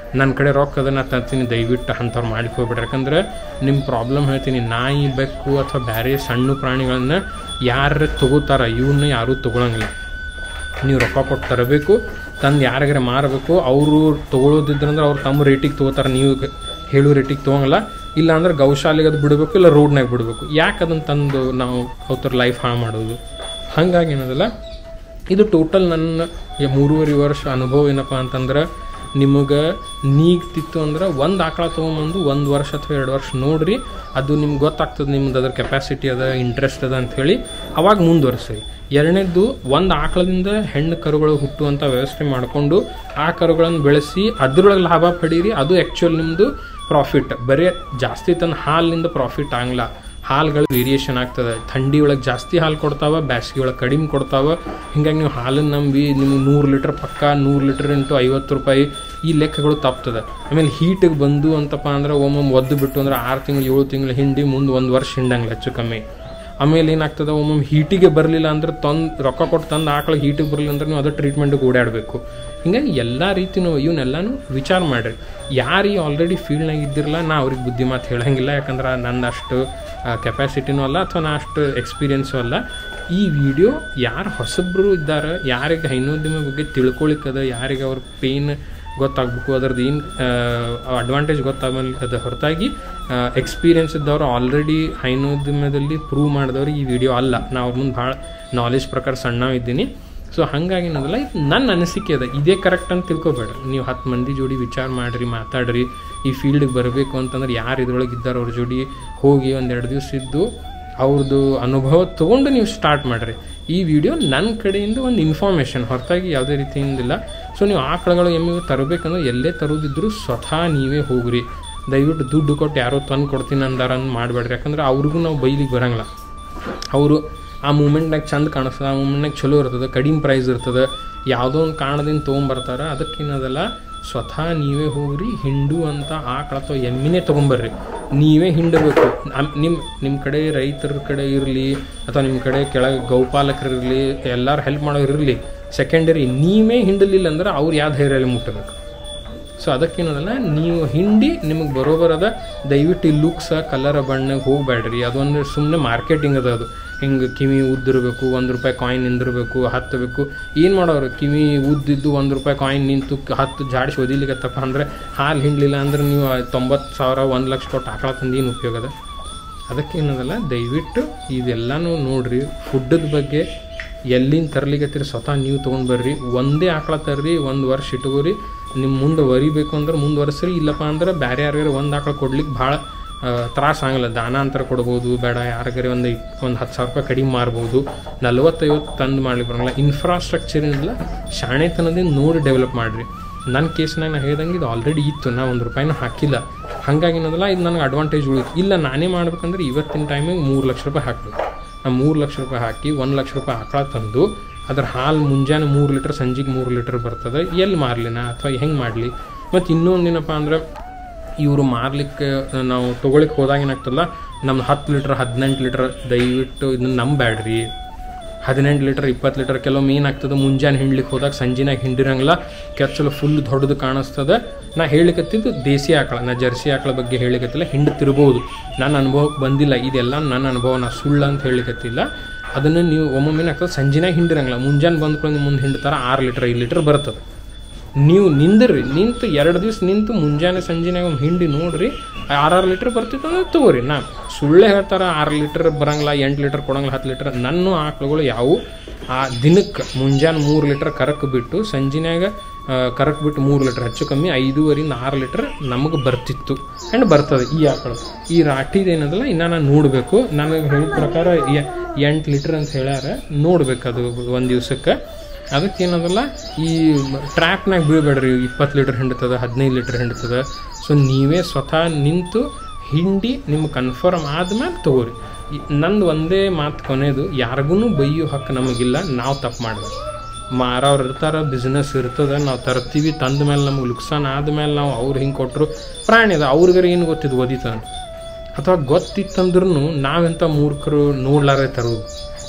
ನನ್ನ ಕಡೆ ರೊಕ್ಕ ಅದ ನಾ ತರ್ತೀನಿ ದಯವಿಟ್ಟು ಅಂಥವ್ರು ಮಾಡ್ಲಿಕ್ಕೆ ಹೋಗ್ಬೇಡ್ರಿ ಯಾಕಂದ್ರೆ ನಿಮ್ಮ ಪ್ರಾಬ್ಲಮ್ ಹೇಳ್ತೀನಿ ನಾಯಿ ಬೆಕ್ಕು ಅಥವಾ ಬೇರೆ ಸಣ್ಣ ಪ್ರಾಣಿಗಳನ್ನ ಯಾರು ತಗೋತಾರ ಇವನ್ನ ಯಾರೂ ತಗೊಳಂಗಿಲ್ಲ ನೀವು ರೊಕ್ಕ ಕೊಟ್ಟು ತರಬೇಕು ತಂದು ಯಾರಿಗಾರ ಮಾರಬೇಕು ಅವರು ತೊಗೊಳೋದಿದ್ರಂದ್ರೆ ಅವ್ರು ತಮ್ಮ ರೇಟಿಗೆ ತೊಗೋತಾರೆ ನೀವು ಗ- ಹೇಳೋ ರೇಟಿಗೆ ತೊಗೊಂಗಲ್ಲ ಇಲ್ಲ ಅಂದ್ರೆ ಗೌಶಾಲೆಗೆ ಅದು ಬಿಡಬೇಕು ಇಲ್ಲ ರೋಡ್ನಾಗ ಬಿಡಬೇಕು ಯಾಕೆ ಅದನ್ನು ತಂದು ನಾವು ಅವ್ರ ಲೈಫ್ ಹಾಳು ಮಾಡೋದು ಹಾಗಾಗಿ ಏನದಲ್ಲ ಇದು ಟೋಟಲ್ ನನ್ನ ಯ- ಮೂರುವರೆ ವರ್ಷ ಅನುಭವ ಏನಪ್ಪ ಅಂತಂದ್ರೆ ನಿಮಗೆ ನೀಗ್ತಿತ್ತು ಅಂದ್ರೆ ಒಂದು ಆಕಳ ತೊಗೊಂಬಂದು ಒಂದು ವರ್ಷ ಅಥವಾ ಎರಡು ವರ್ಷ ನೋಡ್ರಿ ಅದು ನಿಮ್ಗೆ ಗೊತ್ತಾಗ್ತದೆ ನಿಮ್ದು ಅದ್ರ ಕೆಪಾಸಿಟಿ ಅದ ಇಂಟ್ರೆಸ್ಟ್ ಅದ ಅಂಥೇಳಿ ಅವಾಗ ಮುಂದುವರ್ಸಿ ಎರಡನೇದ್ದು ಒಂದು ಆಕಳದಿಂದ ಹೆಣ್ಣು ಕರುಗಳು ಹುಟ್ಟುವಂಥ ವ್ಯವಸ್ಥೆ ಮಾಡಿಕೊಂಡು ಆ ಕರುಗಳನ್ನು ಬೆಳೆಸಿ ಅದ್ರೊಳಗೆ ಲಾಭ ಪಡೀರಿ ಅದು ಆ್ಯಕ್ಚುಲ್ ನಿಮ್ಮದು ಪ್ರಾಫಿಟ್ ಬರೀ ಜಾಸ್ತಿ ತನ್ನ ಹಾಲಿನಿಂದ ಪ್ರಾಫಿಟ್ ಆಗಲ್ಲ ಹಾಲುಗಳು ವೇರಿಯೇಷನ್ ಆಗ್ತದೆ ಥಂಡಿ ಒಳಗೆ ಜಾಸ್ತಿ ಹಾಲು ಕೊಡ್ತಾವ ಬ್ಯಾಸ್ಗೆ ಒಳಗೆ ಕಡಿಮೆ ಕೊಡ್ತಾವ ಹಿಂಗಾಗಿ ನೀವು ಹಾಲನ್ನು ನಂಬಿ ನಿಮ್ಗೆ ನೂರು ಲೀಟ್ರ್ ಪಕ್ಕ ನೂರು ಲೀಟ್ರ್ ಇಂಟು ಐವತ್ತು ರೂಪಾಯಿ ಈ ಲೆಕ್ಕಗಳು ತಪ್ತದೆ ಆಮೇಲೆ ಹೀಟಿಗೆ ಬಂದು ಅಂತಪ್ಪ ಅಂದ್ರೆ ಒಮ್ಮೊಮ್ಮೆ ಒದ್ದು ಬಿಟ್ಟು ಅಂದ್ರೆ ಆರು ತಿಂಗಳು ಏಳು ತಿಂಗಳು ಹಿಂಡಿ ಮುಂದೆ ಒಂದು ವರ್ಷ ಹಿಂಡಂಗಿಲ್ಲ ಹೆಚ್ಚು ಕಮ್ಮಿ ಆಮೇಲೆ ಏನಾಗ್ತದೆ ಒಮ್ಮೊಮ್ಮೆ ಹೀಟಿಗೆ ಬರಲಿಲ್ಲ ಅಂದ್ರೆ ತಂದು ರೊಕ್ಕ ಕೊಟ್ಟು ತಂದು ಆಕಳ ಹೀಟಿಗೆ ಬರಲಿಲ್ಲ ಅಂದ್ರೆ ನೀವು ಅದು ಟ್ರೀಟ್ಮೆಂಟಿಗೆ ಓಡಾಡಬೇಕು ಹಿಂಗಾಗಿ ಎಲ್ಲ ರೀತಿನೂ ಇವನ್ನೆಲ್ಲನೂ ವಿಚಾರ ಮಾಡಿರಿ ಯಾರು ಈ ಆಲ್ರೆಡಿ ಫೀಲ್ಡ್ನಾಗ ಇದ್ದಿರಲ್ಲ ನಾ ಅವ್ರಿಗೆ ಬುದ್ಧಿ ಮಾತು ಹೇಳಂಗಿಲ್ಲ ಯಾಕಂದ್ರೆ ನಂದು ಅಷ್ಟು ಕೆಪಾಸಿಟಿನೂ ಅಲ್ಲ ಅಥವಾ ನಾ ಅಷ್ಟು ಎಕ್ಸ್ಪೀರಿಯನ್ಸು ಅಲ್ಲ ಈ ವಿಡಿಯೋ ಯಾರು ಹೊಸಬ್ರು ಇದ್ದಾರೆ ಯಾರಿಗೆ ಹೈನೋದ್ಯಮ ಬಗ್ಗೆ ತಿಳ್ಕೊಳಿಕ್ಕದ ಯಾರಿಗೆ ಅವ್ರ ಪೇನ್ ಗೊತ್ತಾಗಬೇಕು ಅದ್ರದ್ದು ಏನು ಅಡ್ವಾಂಟೇಜ್ ಗೊತ್ತಾಗದ ಹೊರತಾಗಿ ಎಕ್ಸ್ಪೀರಿಯನ್ಸ್ ಇದ್ದವರು ಆಲ್ರೆಡಿ ಹೈನೋದ್ಯಮದಲ್ಲಿ ಪ್ರೂವ್ ಮಾಡಿದವ್ರು ಈ ವಿಡಿಯೋ ಅಲ್ಲ ನಾ ಅವ್ರ ಮುಂದೆ ಭಾಳ ನಾಲೆಜ್ ಪ್ರಕಾರ ಸಣ್ಣ ಇದ್ದೀನಿ ಸೊ ಹಾಗಾಗಿ ಏನದಲ್ಲ ಇದು ನನ್ನ ಅನಿಸಿಕೆ ಅದ ಇದೇ ಕರೆಕ್ಟ್ ಅಂತ ತಿಳ್ಕೊಬೇಡ ನೀವು ಹತ್ತು ಮಂದಿ ಜೋಡಿ ವಿಚಾರ ಮಾಡಿರಿ ಮಾತಾಡ್ರಿ ಈ ಫೀಲ್ಡಿಗೆ ಬರಬೇಕು ಅಂತಂದ್ರೆ ಯಾರು ಇದ್ರೊಳಗೆ ಇದ್ದಾರೆ ಅವ್ರ ಜೋಡಿ ಹೋಗಿ ಒಂದೆರಡು ದಿವಸ ಇದ್ದು ಅವ್ರದ್ದು ಅನುಭವ ತೊಗೊಂಡು ನೀವು ಸ್ಟಾರ್ಟ್ ಮಾಡಿರಿ ಈ ವಿಡಿಯೋ ನನ್ನ ಕಡೆಯಿಂದ ಒಂದು ಇನ್ಫಾರ್ಮೇಷನ್ ಹೊರತಾಗಿ ಯಾವುದೇ ರೀತಿಯಿಂದಿಲ್ಲ ಸೊ ನೀವು ಆಕಳಗಳು ಎಮ್ಮೆ ತರಬೇಕಂದ್ರೆ ಎಲ್ಲೇ ತರೋದಿದ್ರು ಸ್ವತಃ ನೀವೇ ಹೋಗ್ರಿ ದಯವಿಟ್ಟು ದುಡ್ಡು ಕೊಟ್ಟು ಯಾರೋ ತಂದು ಕೊಡ್ತೀನಿ ಅಂದಾರ ಅಂತ ಮಾಡಬೇಡ್ರಿ ಯಾಕಂದ್ರೆ ಅವ್ರಿಗೂ ನಾವು ಬೈಲಿಗೆ ಬರಂಗಿಲ್ಲ ಅವರು ಆ ಮೂಮೆಂಟ್ನಾಗ ಚಂದ ಕಾಣಿಸ್ತದೆ ಆ ಮೂಮೆಂಟ್ನಾಗ ಚಲೋ ಇರ್ತದೆ ಕಡಿಮೆ ಪ್ರೈಸ್ ಇರ್ತದೆ ಯಾವುದೋ ಒಂದು ಕಾರಣದಿಂದ ತೊಗೊಂಬರ್ತಾರೆ ಅದಕ್ಕೇನದಲ್ಲ ಸ್ವತಃ ನೀವೇ ಹೋಗ್ರಿ ಹಿಂಡು ಅಂತ ಆಕಳ ಅಥವಾ ಎಮ್ಮಿನೇ ತೊಗೊಂಬರ್ರಿ ನೀವೇ ಹಿಂಡಬೇಕು ನಿಮ್ಮ ನಿಮ್ಮ ಕಡೆ ರೈತರ ಕಡೆ ಇರಲಿ ಅಥವಾ ನಿಮ್ಮ ಕಡೆ ಕೆಳಗೆ ಗೌಪಾಲಕರು ಇರಲಿ ಎಲ್ಲರೂ ಹೆಲ್ಪ್ ಮಾಡೋರು ಇರಲಿ ಸೆಕೆಂಡರಿ ನೀವೇ ಹಿಂಡಲಿಲ್ಲ ಅಂದ್ರೆ ಅವ್ರು ಯಾವ ಧೈರ್ಯದಲ್ಲಿ ಮುಟ್ಟಬೇಕು ಸೊ ಅದಕ್ಕೇನದಲ್ಲ ನೀವು ಹಿಂಡಿ ನಿಮಗೆ ಬರೋಬರದ ದಯವಿಟ್ಟು ಈ ಲುಕ್ಸ ಕಲರ ಬಣ್ಣಗೆ ಹೋಗಬೇಡ್ರಿ ಅದೊಂದು ಸುಮ್ಮನೆ ಮಾರ್ಕೆಟಿಂಗ್ ಅದ ಅದು ಹಿಂಗೆ ಕಿವಿ ಉದ್ದಿರಬೇಕು ಒಂದು ರೂಪಾಯಿ ಕಾಯಿನ್ ನಿಂದಿರಬೇಕು ಹತ್ತಬೇಕು ಏನು ಮಾಡೋರು ಕಿವಿ ಉದ್ದಿದ್ದು ಒಂದು ರೂಪಾಯಿ ಕಾಯಿನ್ ನಿಂತು ಕ- ಹತ್ತು ಜಾಡಿಸಿ ಒದಿಲಿಕತ್ತಪ್ಪ ಅಂದರೆ ಹಾಲು ಹಿಂಡಲಿಲ್ಲ ಅಂದ್ರೆ ನೀವು ತೊಂಬತ್ತು ಸಾವಿರ ಒಂದು ಲಕ್ಷ ಕೊಟ್ಟು ಆಕಳ ತಂದು ಏನು ಉಪಯೋಗ ಅದ ಅದಕ್ಕೇನದಲ್ಲ ದಯವಿಟ್ಟು ಇದೆಲ್ಲನೂ ನೋಡ್ರಿ ಫುಡ್ಡದ ಬಗ್ಗೆ ಎಲ್ಲಿಂದ ತರ್ಲಿಕತ್ತೀರಿ ಸ್ವತಃ ನೀವು ತೊಗೊಂಡು ಬರ್ರಿ ಒಂದೇ ಆಕಳ ತರ್ರಿ ಒಂದು ವರ್ಷ ಇಟ್ಕೋರಿ ನಿಮ್ಮ ಮುಂದೆ ವರಿಬೇಕು ಅಂದ್ರೆ ಮುಂದುವರ್ಸ್ರಿ ಇಲ್ಲಪ್ಪ ಅಂದ್ರೆ ಬೇರೆ ಯಾರಿಗಾರ ಒಂದು ಆಕಳ ಕೊಡ್ಲಿಕ್ಕೆ ಭಾಳ ತ್ರಾಸ ಆಗಲ್ಲ ದಾನ ಅಂತರ ಕೊಡ್ಬೋದು ಬೇಡ ಯಾರಿಗಾರ ಒಂದು ಒಂದು ಹತ್ತು ಸಾವಿರ ರೂಪಾಯಿ ಕಡಿಮೆ ಮಾರ್ಬೋದು ನಲ್ವತ್ತೈವತ್ತು ತಂದು ಮಾಡ್ಲಿಕ್ಕೆ ಬರೋಂಗಿಲ್ಲ ಇನ್ಫ್ರಾಸ್ಟ್ರಕ್ಚರ್ ಏನಿಲ್ಲ ಶಾಣೆತನದಿಂದ ನೋಡಿ ಡೆವಲಪ್ ಮಾಡಿರಿ ನನ್ನ ಕೇಸ್ನಾಗ ನಾ ಹೇಳ್ದಂಗೆ ಇದು ಆಲ್ರೆಡಿ ಇತ್ತು ನಾ ಒಂದು ರೂಪಾಯಿನೂ ಹಾಕಿಲ್ಲ ಹಾಗಾಗಿ ಏನದಲ್ಲ ಇದು ನನಗೆ ಅಡ್ವಾಂಟೇಜ್ ಉಳಿತು ಇಲ್ಲ ನಾನೇ ಮಾಡ್ಬೇಕಂದ್ರೆ ಇವತ್ತಿನ ಟೈಮಿಗೆ ಮೂರು ಲಕ್ಷ ರೂಪಾಯಿ ಹಾಕ್ಬೇಕು ನಾ ಮೂರು ಲಕ್ಷ ರೂಪಾಯಿ ಹಾಕಿ ಒಂದು ಲಕ್ಷ ರೂಪಾಯಿ ಆಕಳ ತಂದು ಅದ್ರ ಹಾಲು ಮುಂಜಾನೆ ಮೂರು ಲೀಟ್ರ್ ಸಂಜೆಗೆ ಮೂರು ಲೀಟ್ರ್ ಬರ್ತದೆ ಎಲ್ಲಿ ಮಾರಲಿ ನಾ ಅಥವಾ ಹೆಂಗೆ ಮಾಡಲಿ ಮತ್ತು ಇನ್ನೊಂದೇನಪ್ಪ ಅಂದ್ರೆ ಇವರು ಮಾರ್ಲಿಕ್ಕೆ ನಾವು ತೊಗೊಳಿಕ್ಕೆ ಹೋದಾಗ ಏನಾಗ್ತದಲ್ಲ ನಮ್ಮ ಹತ್ತು ಲೀಟ್ರ್ ಹದಿನೆಂಟು ಲೀಟ್ರ್ ದಯವಿಟ್ಟು ಇದನ್ನ ನಂಬೇಡ್ರಿ ಹದಿನೆಂಟು ಲೀಟರ್ ಇಪ್ಪತ್ತು ಲೀಟರ್ ಕೆಲವೊಮ್ಮೆ ಏನಾಗ್ತದೆ ಮುಂಜಾನೆ ಹಿಂಡ್ಲಿಕ್ಕೆ ಹೋದಾಗ ಸಂಜಿನಾಗ ಹಿಂಡಿರಂಗಿಲ್ಲ ಕೆಚ್ಚಲು ಫುಲ್ ದೊಡ್ಡದು ಕಾಣಿಸ್ತದೆ ನಾ ಹೇಳಿಕತ್ತಿದ್ದು ದೇಸಿ ಆಕಳ ನಾ ಜರ್ಸಿ ಆಕಳ ಬಗ್ಗೆ ಹೇಳಿಕತ್ತಿಲ್ಲ ಹಿಂಡ್ತಿರ್ಬೋದು ನನ್ನ ಅನುಭವಕ್ಕೆ ಬಂದಿಲ್ಲ ಇದೆಲ್ಲ ನನ್ನ ಅನುಭವ ನಾ ಸುಳ್ಳು ಅಂತ ಹೇಳಿಕತ್ತಿಲ್ಲ ಅದನ್ನು ನೀವು ಒಮ್ಮೊಮ್ಮೆ ಏನಾಗ್ತದೆ ಸಂಜಿನಾಗ ಹಿಂಡಿರಂಗಿಲ್ಲ ಮುಂಜಾನೆ ಬಂದ್ಕೊಂಡು ಮುಂದೆ ಹಿಂಡ್ತಾರ ಆರು ಲೀಟರ್ ಐದು ಲೀಟರ್ ಬರ್ತದೆ ನೀವು ನಿಂದ್ರಿ ನಿಂತು ಎರಡು ದಿವಸ ನಿಂತು ಮುಂಜಾನೆ ಸಂಜೆನಾಗ ಒಂದು ಹಿಂಡಿ ನೋಡ್ರಿ ಆರಾರು ಲೀಟ್ರ್ ಬರ್ತಿತ್ತು ಅಂದ್ರೆ ತಗೋರಿ ನಾ ಸುಳ್ಳೆ ಹೇಳ್ತಾರ ಆರು ಲೀಟ್ರ್ ಬರಂಗಿಲ್ಲ ಎಂಟು ಲೀಟ್ರ್ ಕೊಡಂಗಿಲ್ಲ ಹತ್ತು ಲೀಟ್ರ್ ನನ್ನ ಆಕಳುಗಳು ಯಾವುವು ಆ ದಿನಕ್ಕೆ ಮುಂಜಾನೆ ಮೂರು ಲೀಟ್ರ್ ಕರಕ್ ಬಿಟ್ಟು ಸಂಜಿನಾಗ ಕರಕ್ ಬಿಟ್ಟು ಮೂರು ಲೀಟ್ರ್ ಹೆಚ್ಚು ಕಮ್ಮಿ ಐದೂವರಿಂದ ಆರು ಲೀಟ್ರ್ ನಮಗೆ ಬರ್ತಿತ್ತು ಆ್ಯಂಡ್ ಬರ್ತದೆ ಈ ಆಕಳು ಈ ರಾಟಿದು ಏನದಲ್ಲ ಇನ್ನು ನಾನು ನೋಡಬೇಕು ನನಗೆ ಹೇಳಿದ ಪ್ರಕಾರ ಎಂಟು ಲೀಟ್ರ್ ಅಂತ ಹೇಳ್ಯಾರ ನೋಡ್ಬೇಕು ಅದು ಒಂದು ದಿವ್ಸಕ್ಕೆ ಅದಕ್ಕೇನದಲ್ಲ ಈ ಟ್ರ್ಯಾಪ್ನಾಗ ಬೀಳ್ಬೇಡ್ರಿ ಇಪ್ಪತ್ತು ಲೀಟ್ರ್ ಹಿಂಡ್ತದೆ ಹದಿನೈದು ಲೀಟ್ರ್ ಹಿಂಡ್ತದೆ ಸೊ ನೀವೇ ಸ್ವತಃ ನಿಂತು ಹಿಂಡಿ ನಿಮ್ಗೆ ಕನ್ಫರ್ಮ್ ಆದ್ಮೇಲೆ ತಗೋರಿ ಈ- ನಂದು ಒಂದೇ ಮಾತು ಕೊನೆಯದು ಯಾರಿಗೂ ಬೈಯೋ ಹಕ್ಕು ನಮಗಿಲ್ಲ ನಾವು ತಪ್ಪು ಮಾಡಿದ್ರೆ ಮಾರವ್ರು ಇರ್ತಾರ ಬಿಸ್ನೆಸ್ ಇರ್ತದೆ ನಾವು ತರ್ತೀವಿ ತಂದ ಮೇಲೆ ನಮ್ಗೆ ಲುಕ್ಸಾನ್ ಆದ್ಮೇಲೆ ನಾವು ಅವ್ರು ಹಿಂಗೆ ಕೊಟ್ಟರು ಪ್ರಾಣಿ ಅದ ಅವ್ರಿಗಾರ ಏನು ಗೊತ್ತಿದ್ದು ಒದಿತಾನೆ ಅಥವಾ ಗೊತ್ತಿತ್ತಂದ್ರೂ ನಾವೆಂಥ ಮೂರ್ಖರು ನೋಡ್ಲಾರೆ ತರೋದು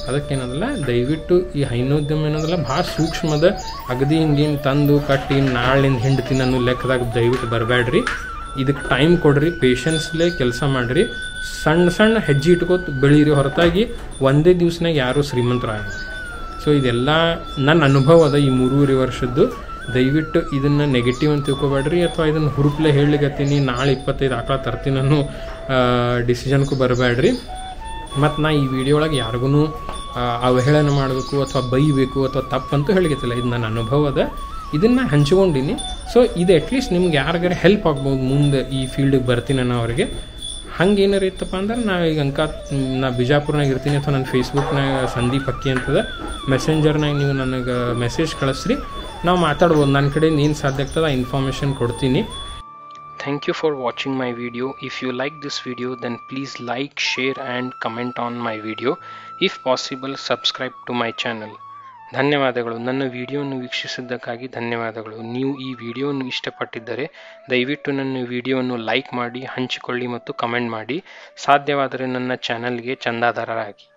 ಅದಕ್ಕೇನದಲ್ಲ ದಯವಿಟ್ಟು ಈ ಹೈನೋದ್ಯಮ ಏನದಲ್ಲ ಭಾಳ ಸೂಕ್ಷ್ಮದ ಅಗದಿ ಹಿಂಗಿನ ತಂದು ಕಟ್ಟಿ ನಾಳಿಂದ ಹಿಂಡ್ತೀನಿ ಅನ್ನೋ ಲೆಕ್ಕದಾಗ ದಯವಿಟ್ಟು ಬರಬೇಡ್ರಿ ಇದಕ್ಕೆ ಟೈಮ್ ಕೊಡ್ರಿ ಪೇಷನ್ಸ್ಲೇ ಕೆಲಸ ಮಾಡಿರಿ ಸಣ್ಣ ಸಣ್ಣ ಹೆಜ್ಜೆ ಇಟ್ಕೋತ ಬೆಳೀರಿ ಹೊರತಾಗಿ ಒಂದೇ ದಿವ್ಸನಾಗ ಯಾರೂ ಶ್ರೀಮಂತರಾಗ ಸೊ ಇದೆಲ್ಲ ನನ್ನ ಅನುಭವ ಅದ ಈ ಮೂರುವರೆ ವರ್ಷದ್ದು ದಯವಿಟ್ಟು ಇದನ್ನು ನೆಗೆಟಿವ್ ಅಂತ ತಿಳ್ಕೊಬೇಡ್ರಿ ಅಥವಾ ಇದನ್ನು ಹುರುಪ್ಲೆ ಹೇಳಲಿಕತ್ತೀನಿ ನಾಳೆ ಇಪ್ಪತ್ತೈದು ಆಕಳ ತರ್ತೀನಿ ಅನ್ನೋ ಡಿಸಿಷನ್ಗೂ ಬರಬೇಡ್ರಿ ಮತ್ತು ನಾ ಈ ವಿಡಿಯೋ ಒಳಗೆ ಯಾರಿಗೂ ಅವಹೇಳನ ಮಾಡಬೇಕು ಅಥವಾ ಬೈಬೇಕು ಅಥವಾ ತಪ್ಪಂತೂ ಹೇಳಿಗತ್ತಿಲ್ಲ ಇದು ನನ್ನ ಅನುಭವ ಅದ ಇದನ್ನು ಹಂಚ್ಕೊಂಡಿನಿ ಸೊ ಇದು ಅಟ್ಲೀಸ್ಟ್ ನಿಮ್ಗೆ ಯಾರಿಗಾರ ಹೆಲ್ಪ್ ಆಗ್ಬೋದು ಮುಂದೆ ಈ ಫೀಲ್ಡಿಗೆ ಬರ್ತೀನಿ ಅನ್ನೋ ಅವ್ರಿಗೆ ಹಂಗೆ ಏನಾರು ಇತ್ತಪ್ಪ ಅಂದ್ರೆ ನಾವು ಈಗ ಅಂಕ ನಾ ಬಿಜಾಪುರ್ನಾಗ ಇರ್ತೀನಿ ಅಥವಾ ನನ್ನ ಫೇಸ್ಬುಕ್ನಾಗ ಸಂದೀಪ್ ಅಕ್ಕಿ ಅಂತದ ಮೆಸೆಂಜರ್ನಾಗ ನೀವು ನನಗೆ ಮೆಸೇಜ್ ಕಳಿಸ್ರಿ ನಾವು ಮಾತಾಡ್ಬೋದು ನನ್ನ ಕಡೆ ಏನು ಸಾಧ್ಯ ಆಗ್ತದೆ ಆ ಇನ್ಫಾರ್ಮೇಷನ್ ಕೊಡ್ತೀನಿ Thank you for watching my video. If you like this video then please like, share and comment on my video. If possible subscribe to my channel. ಧನ್ಯವಾದಗಳು ನನ್ನ ವಿಡಿಯೋವನ್ನು ವೀಕ್ಷಿಸಿದ್ದಕ್ಕಾಗಿ ಧನ್ಯವಾದಗಳು ನೀವು ಈ ವಿಡಿಯೋವನ್ನು ಇಷ್ಟಪಟ್ಟಿದ್ದರೆ ದಯವಿಟ್ಟು ನನ್ನ ವಿಡಿಯೋವನ್ನು ಲೈಕ್ ಮಾಡಿ ಹಂಚಿಕೊಳ್ಳಿ ಮತ್ತು ಕಮೆಂಟ್ ಮಾಡಿ ಸಾಧ್ಯವಾದರೆ ನನ್ನ ಚಾನಲ್ಗೆ ಚಂದಾದಾರರಾಗಿ